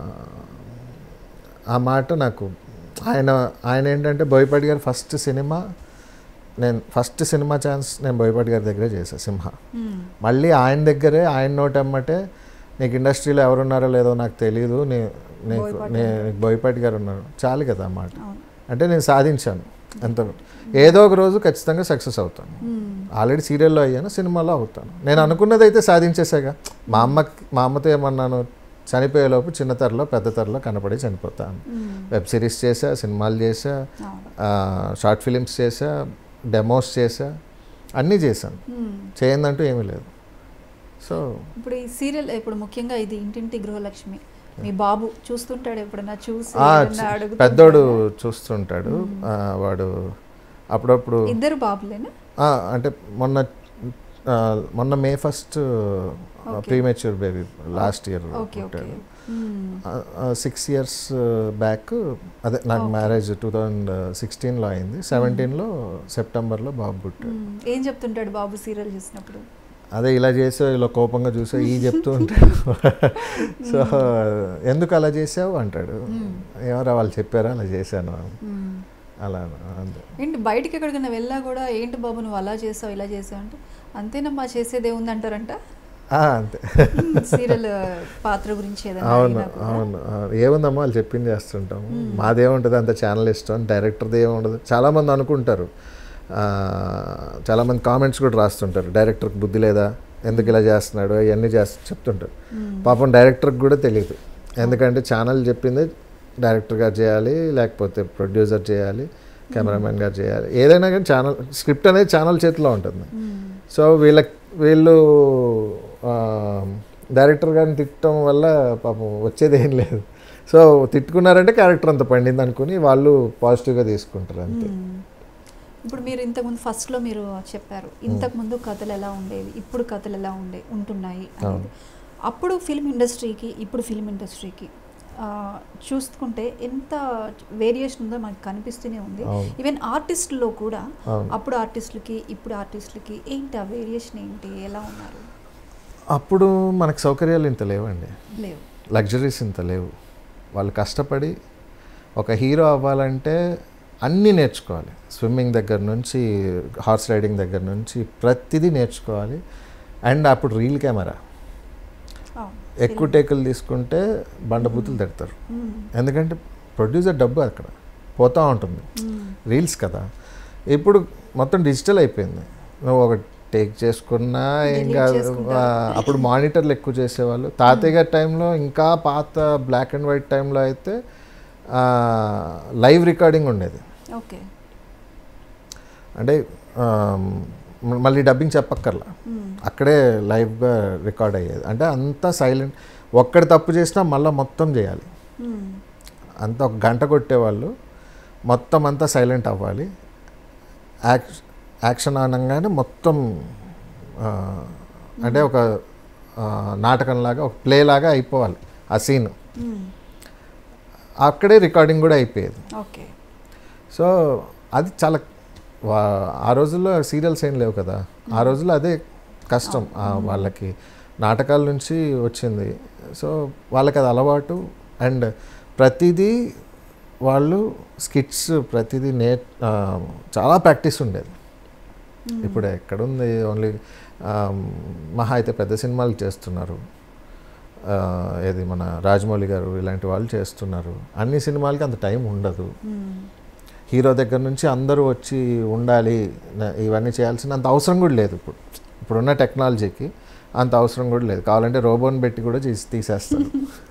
ఆ మాట నాకు ఆయన ఆయన ఏంటంటే బోయపాటి గారు ఫస్ట్ సినిమా నేను ఫస్ట్ సినిమా ఛాన్స్ నేను బోయపాటి గారి దగ్గరే చేశాను సింహ మ్మ్. మళ్ళీ ఆయన దగ్గరే ఆయన నోట్ అమ్మటే నీకు ఇండస్ట్రీలో ఎవరున్నారో లేదో నాకు తెలియదు నీ నీకు బోయపాటి నీ నీకు బోయపాటి గారు ఉన్నారు చాలు కదా ఆ మాట అవును అంటే నేను సాధించాను ఎంత ఏదో ఒక రోజు ఖచ్చితంగా సక్సెస్ అవుతాను మ్మ్. ఆల్రెడీ సీరియల్లో అయ్యాను సినిమాలో అవుతాను నేను అనుకున్నది అయితే సాధించేసాగా మా అమ్మ మా అమ్మతో ఏమన్నాను చనిపోయేలోపు చిన్న తెరలో పెద్ద తెరలో కనపడి చనిపోతాను మ్మ్. వెబ్ సిరీస్ చేసా సినిమాలు చేసా అవును ఆ, షార్ట్ ఫిలిమ్స్ చేసా డెమోస్ చేసా అన్నీ చేశాను మ్మ్. చేయందంటూ ఏమీ లేదు సో ఇప్పుడు ఈ సీరియల్ ఇప్పుడు ముఖ్యంగా ఇది ఇంటింటి గృహలక్ష్మి మీ బాబు చూస్తుంటాడు ఎప్పుడన్నా చూసి ఆ, ఏదన్నా చ- అడుగుతుంటాడా? పెద్దోడు చూస్తుంటాడు ఆ, వాడు అప్పుడప్పుడు ఇద్దరు బాబులేనా ఆ, అంటే మొన్న ఆ, మొన్న May first premature baby last year okay okay పుట్టాడు మ్మ్. సిక్స్ ఇయర్స్ బ్యాక్ అదే నాకు మ్యారేజ్ టూ థౌజండ్ సిక్స్టీన్లో అయింది సెవెంటీన్లో సెప్టెంబర్లో బాబు పుట్టాడు మ్మ్. ఏం చెప్తుంటాడు బాబు సీరియల్ చూసినప్పుడు అదే ఇలా చేసావు ఇలా కోపంగా చూసావు ఈ చెప్తూ ఉంటాడు సో ఎందుకు అలా చేసావు అంటాడు ఎవరా వాళ్ళు చెప్పారా అలా చేశాను మ్మ్. అలా అంతే ఏంటి బయటికి ఎక్కడికైనా వెళ్ళా కూడా ఏంటి బాబు నువ్వు అలా చేసావు ఇలా చేసావు అంటే అంతేనమ్మా చేసేది ఏముంది అంటారంట ఆ, అంతే సీరియల్ పాత్ర గురించి ఏదైనా అవును అడిగినా కూడా. అవును అవును. ఏముందమ్మా వాళ్ళు చెప్పింది చేస్తుంటాం మాదేముంటుంది అంత ఛానల్ ఇష్టం డైరెక్టర్ది ఏముండదు చాలామంది అనుకుంటారు ఆ, చాలామంది కామెంట్స్ కూడా రాస్తుంటారు డైరెక్టర్కి బుద్ధి లేదా ఎందుకు ఇలా చేస్తున్నాడు ఇవన్నీ చేస్తూ చెప్తుంటారు మ్మ్. పాపం డైరెక్టర్కి కూడా తెలియదు ఎందుకంటే ఛానల్ చెప్పింది డైరెక్టర్ గారు చేయాలి లేకపోతే ప్రొడ్యూసర్ చేయాలి కెమెరామెన్ గారు చేయాలి ఏదైనా కానీ ఛానల్ స్క్రిప్ట్ అనేది ఛానల్ చేతిలో ఉంటుంది మ్మ్. సో వీళ్ళ వీళ్ళు ఆ, డైరెక్టర్ గారిని తిట్టడం వల్ల పాపం వచ్చేది ఏం లేదు సో తిట్టుకున్నారంటే క్యారెక్టర్ అంత పండింది అనుకుని వాళ్ళు పాజిటివ్గా తీసుకుంటారు అంతే మ్మ్. ఇప్పుడు మీరు ఇంతకుముందు ఫస్ట్లో మీరు చెప్పారు ఇంతకుముందు కథలు ఎలా ఉండేవి ఇప్పుడు కథలు ఎలా ఉండే ఉంటున్నాయి అనేది అవును. అప్పుడు ఫిల్మ్ ఇండస్ట్రీకి ఇప్పుడు ఫిల్మ్ ఇండస్ట్రీకి ఆ, చూసుకుంటే ఎంత వేరియేషన్ ఉందో మనకు కనిపిస్తూనే ఉంది అవును. ఈవెన్ ఆర్టిస్టుల్లో కూడా అవును. అప్పుడు ఆర్టిస్టులకి ఇప్పుడు ఆర్టిస్టులకి ఏంటి ఆ వేరియేషన్ ఏంటి ఎలా ఉన్నారు అప్పుడు మనకు సౌకర్యాలు ఇంత లేవండి లేవు లగ్జరీస్ ఇంత లేవు వాళ్ళు కష్టపడి ఒక హీరో అవ్వాలంటే అన్నీ నేర్చుకోవాలి స్విమ్మింగ్ దగ్గర నుంచి హార్స్ రైడింగ్ దగ్గర నుంచి ప్రతిదీ నేర్చుకోవాలి అండ్ అప్పుడు రీల్ కెమెరా అవును. ఎక్కువ టేకులు తీసుకుంటే బండబూతులు తిడతారు మ్మ్. ఎందుకంటే ప్రొడ్యూసర్ డబ్బు అక్కడ పోతూ ఉంటుంది మ్మ్. రీల్స్ కదా ఇప్పుడు మొత్తం డిజిటల్ అయిపోయింది నువ్వు ఒక టేక్ చేసుకున్నా ఏం Delete కాదు చేసుకుంటా. ఆ, అప్పుడు మానిటర్లు ఎక్కువ చేసేవాళ్ళు తాతయ్య గారి టైంలో ఇంకా పాత బ్లాక్ అండ్ వైట్ టైంలో అయితే లైవ్ రికార్డింగ్ ఉండేది ఓకే అంటే ఆ, మ- మళ్ళీ డబ్బింగ్ చెప్పక్కర్లా మ్మ్. అక్కడే లైవ్గా రికార్డ్ అయ్యేది అంటే అంతా సైలెంట్ ఒక్కడి తప్పు చేసినా మళ్ళీ మొత్తం చేయాలి మ్మ్. అంత ఒక గంట కొట్టేవాళ్ళు మొత్తం అంతా సైలెంట్ అవ్వాలి యాక్ యాక్షన్ అనగానే మొత్తం ఆ, అంటే ఒక ఆ, నాటకంలాగా ఒక ప్లే లాగా అయిపోవాలి ఆ సీన్ మ్మ్. అక్కడే రికార్డింగ్ కూడా అయిపోయేది ఓకే సో అది చాలా వా- ఆ రోజుల్లో సీరియల్స్ ఏం లేవు కదా ఆ రోజుల్లో అదే కష్టం ఆ వాళ్ళకి నాటకాల నుంచి వచ్చింది సో వాళ్ళకి అది అలవాటు అండ్ ప్రతిదీ వాళ్ళు స్కిట్స్ ప్రతిదీ నే ఆ, చాలా ప్రాక్టీస్ ఉండేది ఇప్పుడు ఎక్కడుంది ఓన్లీ మహా అయితే పెద్ద సినిమాలు చేస్తున్నారు ఆ, ఏది మన రాజమౌళి గారు ఇలాంటి వాళ్ళు చేస్తున్నారు అన్ని సినిమాలకి అంత టైం ఉండదు మ్మ్. హీరో దగ్గర నుంచి అందరూ వచ్చి ఉండాలి న- ఇవన్నీ చేయాల్సిన అంత అవసరం కూడా లేదు ఇప్పుడు ఇప్పుడున్న టెక్నాలజీకి అంత అవసరం కూడా లేదు కావాలంటే రోబోని పెట్టి కూడా చేసి తీసేస్తారు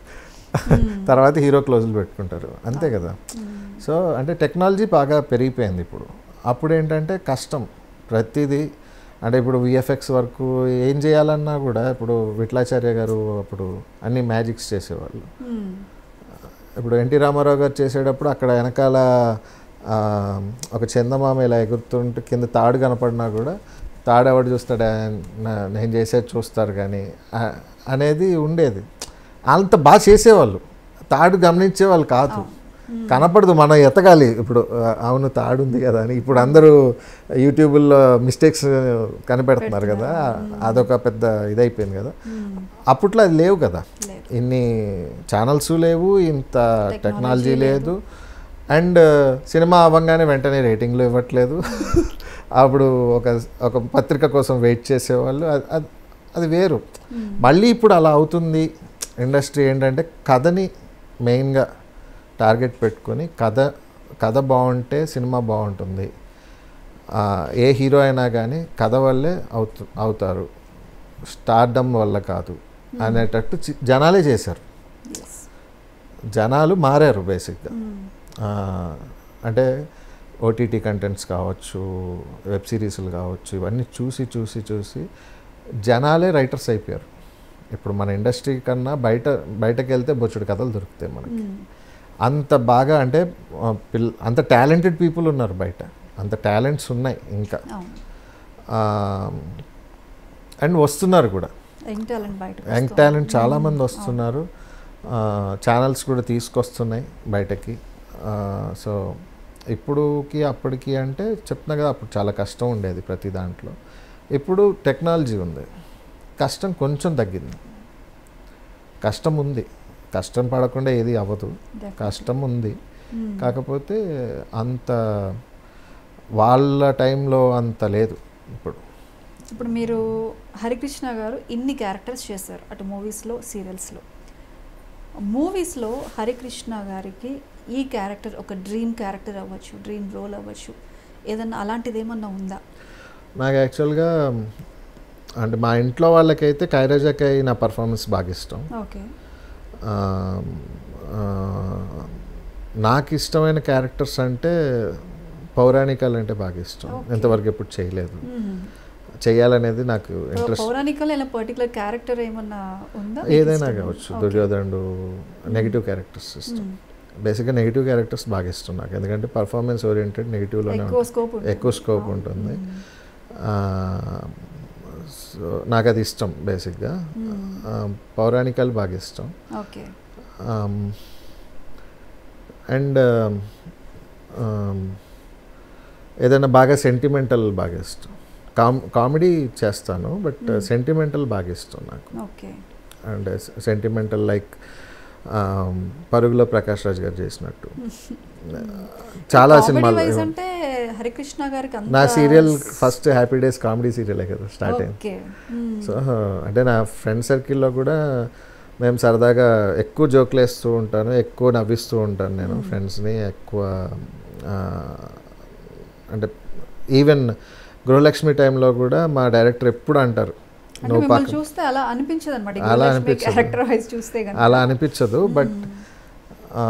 తర్వాత హీరో క్లోజులు పెట్టుకుంటారు అంతే కదా సో అంటే టెక్నాలజీ బాగా పెరిగిపోయింది ఇప్పుడు అప్పుడు ఏంటంటే కష్టం ప్రతిదీ అంటే ఇప్పుడు విఎఫ్ఎక్స్ వరకు ఏం చేయాలన్నా కూడా ఇప్పుడు విట్లాచార్య గారు అప్పుడు అన్ని మ్యాజిక్స్ చేసేవాళ్ళు మ్మ్. ఇప్పుడు ఎన్టీ రామారావు గారు చేసేటప్పుడు అక్కడ వెనకాల ఆ, ఒక చందమామ ఇలా ఎగురుతుంటే కింద తాడు కనపడినా కూడా తాడు ఎవడు చూస్తాడా నా- నేను చేసేది చూస్తారు కానీ ఆ, అనేది ఉండేది అంత బాగా చేసేవాళ్ళు తాడు గమనించేవాళ్ళు కాదు కనపడదు మనం ఎతకాలి ఇప్పుడు ఆ, అవును తాడు ఉంది కదా అని ఇప్పుడు అందరూ యూట్యూబ్లో మిస్టేక్స్ కనిపెడుతున్నారు కదా అదొక పెద్ద ఇదైపోయింది కదా మ్మ్. అప్పట్లో అది లేవు కదా లేదు ఇన్ని ఛానల్స్ లేవు ఇంత Technology టెక్నాలజీ లేదు. లేదు అండ్ సినిమా అవ్వగానే వెంటనే రేటింగ్లు ఇవ్వట్లేదు అప్పుడు ఒక ఒక పత్రిక కోసం వెయిట్ చేసేవాళ్ళు అది- అది అది వేరు మళ్ళీ ఇప్పుడు అలా అవుతుంది ఇండస్ట్రీ ఏంటంటే కథని మెయిన్గా టార్గెట్ పెట్టుకొని కథ కథ బాగుంటే సినిమా బాగుంటుంది ఆ, ఏ హీరో అయినా కానీ కథ వల్లే అవుతు అవుతారు స్టార్డమ్ వల్ల కాదు అనేటట్టు చి- జనాలే చేశారు ఎస్ జనాలు మారారు బేసిక్గా మ్మ్. ఆ, అంటే ఓటీటీ కంటెంట్స్ కావచ్చు వెబ్ సిరీస్లు కావచ్చు ఇవన్నీ చూసి చూసి చూసి జనాలే రైటర్స్ అయిపోయారు ఇప్పుడు మన ఇండస్ట్రీ కన్నా బయట బయటకు వెళ్తే బొచ్చుడు కథలు దొరుకుతాయి మనకి మ్మ్. అంత బాగా అంటే ఆ, పిల్ల అంత టాలెంటెడ్ పీపుల్ ఉన్నారు బయట అంత టాలెంట్స్ ఉన్నాయి ఇంకా అవును అండ్ వస్తున్నారు కూడా యంగ్ టాలెంట్ బయట యంగ్ టాలెంట్ చాలామంది వస్తున్నారు ఛానల్స్ కూడా తీసుకొస్తున్నాయి బయటకి సో ఇప్పుడుకి అప్పటికి అంటే చెప్తున్నా కదా అప్పుడు చాలా కష్టం ఉండేది ప్రతి దాంట్లో ఇప్పుడు టెక్నాలజీ ఉంది కష్టం కొంచెం తగ్గింది కష్టం ఉంది కష్టం పడకుండా ఏది అవ్వదు కష్టం ఉంది కాకపోతే అంత వాళ్ళ టైంలో అంత లేదు ఇప్పుడు ఇప్పుడు మీరు హరికృష్ణ గారు ఇన్ని క్యారెక్టర్స్ చేశారు అటు మూవీస్లో సీరియల్స్లో మూవీస్లో హరికృష్ణ గారికి ఈ క్యారెక్టర్ ఒక డ్రీమ్ క్యారెక్టర్ అవ్వచ్చు డ్రీమ్ రోల్ అవ్వచ్చు ఏదన్నా అలాంటిది ఏమన్నా ఉందా నాకు యాక్చువల్గా అంటే మా ఇంట్లో వాళ్ళకైతే కైరాజాకై నా పర్ఫార్మెన్స్ బాగా ఇష్టం ఓకే ఆ, ఆ, నాకు ఇష్టమైన క్యారెక్టర్స్ అంటే పౌరాణికాలు అంటే బాగా ఇష్టం Okay. ఇంతవరకు ఎప్పుడు చేయలేదు చేయాలనేది నాకు ఇంట్రెస్ట్ పౌరాణికలో ఇలా పర్టికులర్ క్యారెక్టర్ ఏమన్నా ఉందా ఏదైనా కావచ్చు దుర్యోధనుడు నెగిటివ్ క్యారెక్టర్స్ ఇష్టం బేసిక్గా నెగిటివ్ క్యారెక్టర్స్ బాగా ఇష్టం నాకు ఎందుకంటే పర్ఫార్మెన్స్ ఓరియంటెడ్ నెగిటివ్లోనే ఎక్కువ స్కోప్ ఎక్కువ స్కోప్ ఉంటుంది ఆ, సో నాకు అది ఇష్టం బేసిక్గా ఆ, పౌరాణికాలు బాగా ఇష్టం ఓకే అండ్ ఏదైనా బాగా సెంటిమెంటల్ బాగా ఇష్టం కామ్ కామెడీ చేస్తాను బట్ Hmm. సెంటిమెంటల్ బాగా ఇష్టం నాకు ఓకే అండ్ సెంటిమెంటల్ లైక్ పరుగులో ప్రకాష్ రాజ్ గారు చేసినట్టు చాలా సినిమాలు వైజ్ అంటే హరికృష్ణ గారికి అంత నా serial first happy days comedy సీరియలే కదా స్టార్ట్ అయింది ఓకే సో అంటే నా ఫ్రెండ్ సర్కిల్లో కూడా మేము సరదాగా ఎక్కువ జోకులు వేస్తూ ఉంటాను ఎక్కువ నవ్విస్తూ ఉంటాను నేను Hmm. ఫ్రెండ్స్ని ఎక్కువ ఆ, అంటే ఈవెన్ గృహలక్ష్మి టైంలో కూడా మా డైరెక్టర్ ఎప్పుడు అంటారు అంటే నువ్వు మిమ్మల్ని పక్క చూస్తే అలా అనిపించదు అనమాట అలా అనిపించదు. క్యారెక్టర్ వైజ్ చూస్తే కనుక అలా అనిపించదు బట్ ఆ,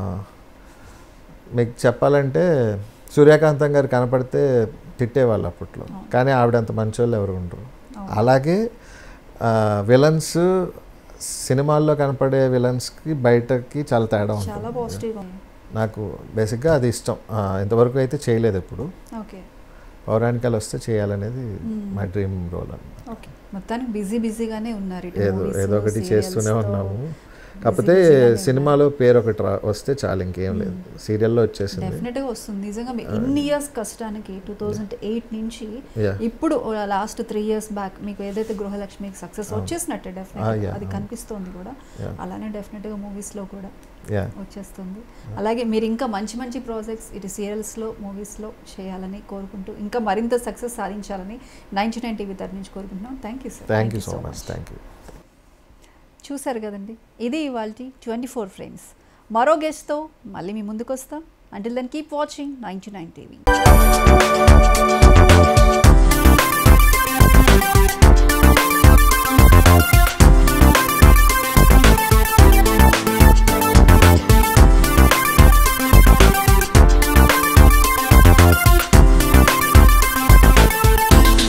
మీకు చెప్పాలంటే సూర్యకాంతం గారు కనపడితే తిట్టేవాళ్ళు అప్పట్లో అవును. కానీ ఆవిడంత మంచోళ్ళు ఎవరు ఉండరు అవును. అలాగే విలన్స్ సినిమాల్లో కనపడే విలన్స్కి బయటకి చాలా తేడా చాలా ఉంటుంది పాజిటివ్ నాకు బేసిక్గా అది ఇష్టం ఆ, ఇంతవరకు అయితే చేయలేదు ఎప్పుడు ఓకే పౌరాణికాలు వస్తే చేయాలనేది Hmm. మా డ్రీమ్ రోల్ అని ఓకే మొత్తానికి బిజీ బిజీగానే ఉన్నారు ఇటు ఏదో movies ఏదో లో, ఒకటి serials చేస్తూనే తో. ఉన్నాము busy కాకపోతే busyగానే ఉన్నారు. సినిమాలో పేరు ఒకటి రా వస్తే చాలు ఇంకేం లేదు సీరియల్లో వచ్చేసింది డెఫినెట్ గా వస్తుంది నిజంగా మీ ఇన్ని ఇయర్స్ కష్టానికి టూ థౌజండ్ ఎయిట్ నుంచి యా ఇప్పుడు లాస్ట్ త్రీ ఇయర్స్ బ్యాక్ మీకు ఏదైతే గృహలక్ష్మికి సక్సెస్ అవును. వచ్చేసినట్టే Ah, డెఫినెట్ yeah, అది అవును. కనిపిస్తోంది కూడా Yeah. అలానే డెఫినెట్ గా మూవీస్ లో కూడా యా వచ్చేస్తుంది అలాగే మీరు ఇంకా మంచి మంచి ప్రాజెక్ట్స్ ఇటు సీరియల్స్లో మూవీస్లో చేయాలని కోరుకుంటూ ఇంకా మరింత సక్సెస్ సాధించాలని నైన్టీ నైన్ టీవీ తరఫు నుంచి కోరుకుంటున్నాం thank you sir thank you so much thank you చూశారు కదండి ఇది ఇవాళ ట్వంటీ ఫోర్ ఫ్రేమ్స్ మరో గెస్ట్తో మళ్ళీ మీ ముందుకు వస్తాం until then keep watching ninety nine TV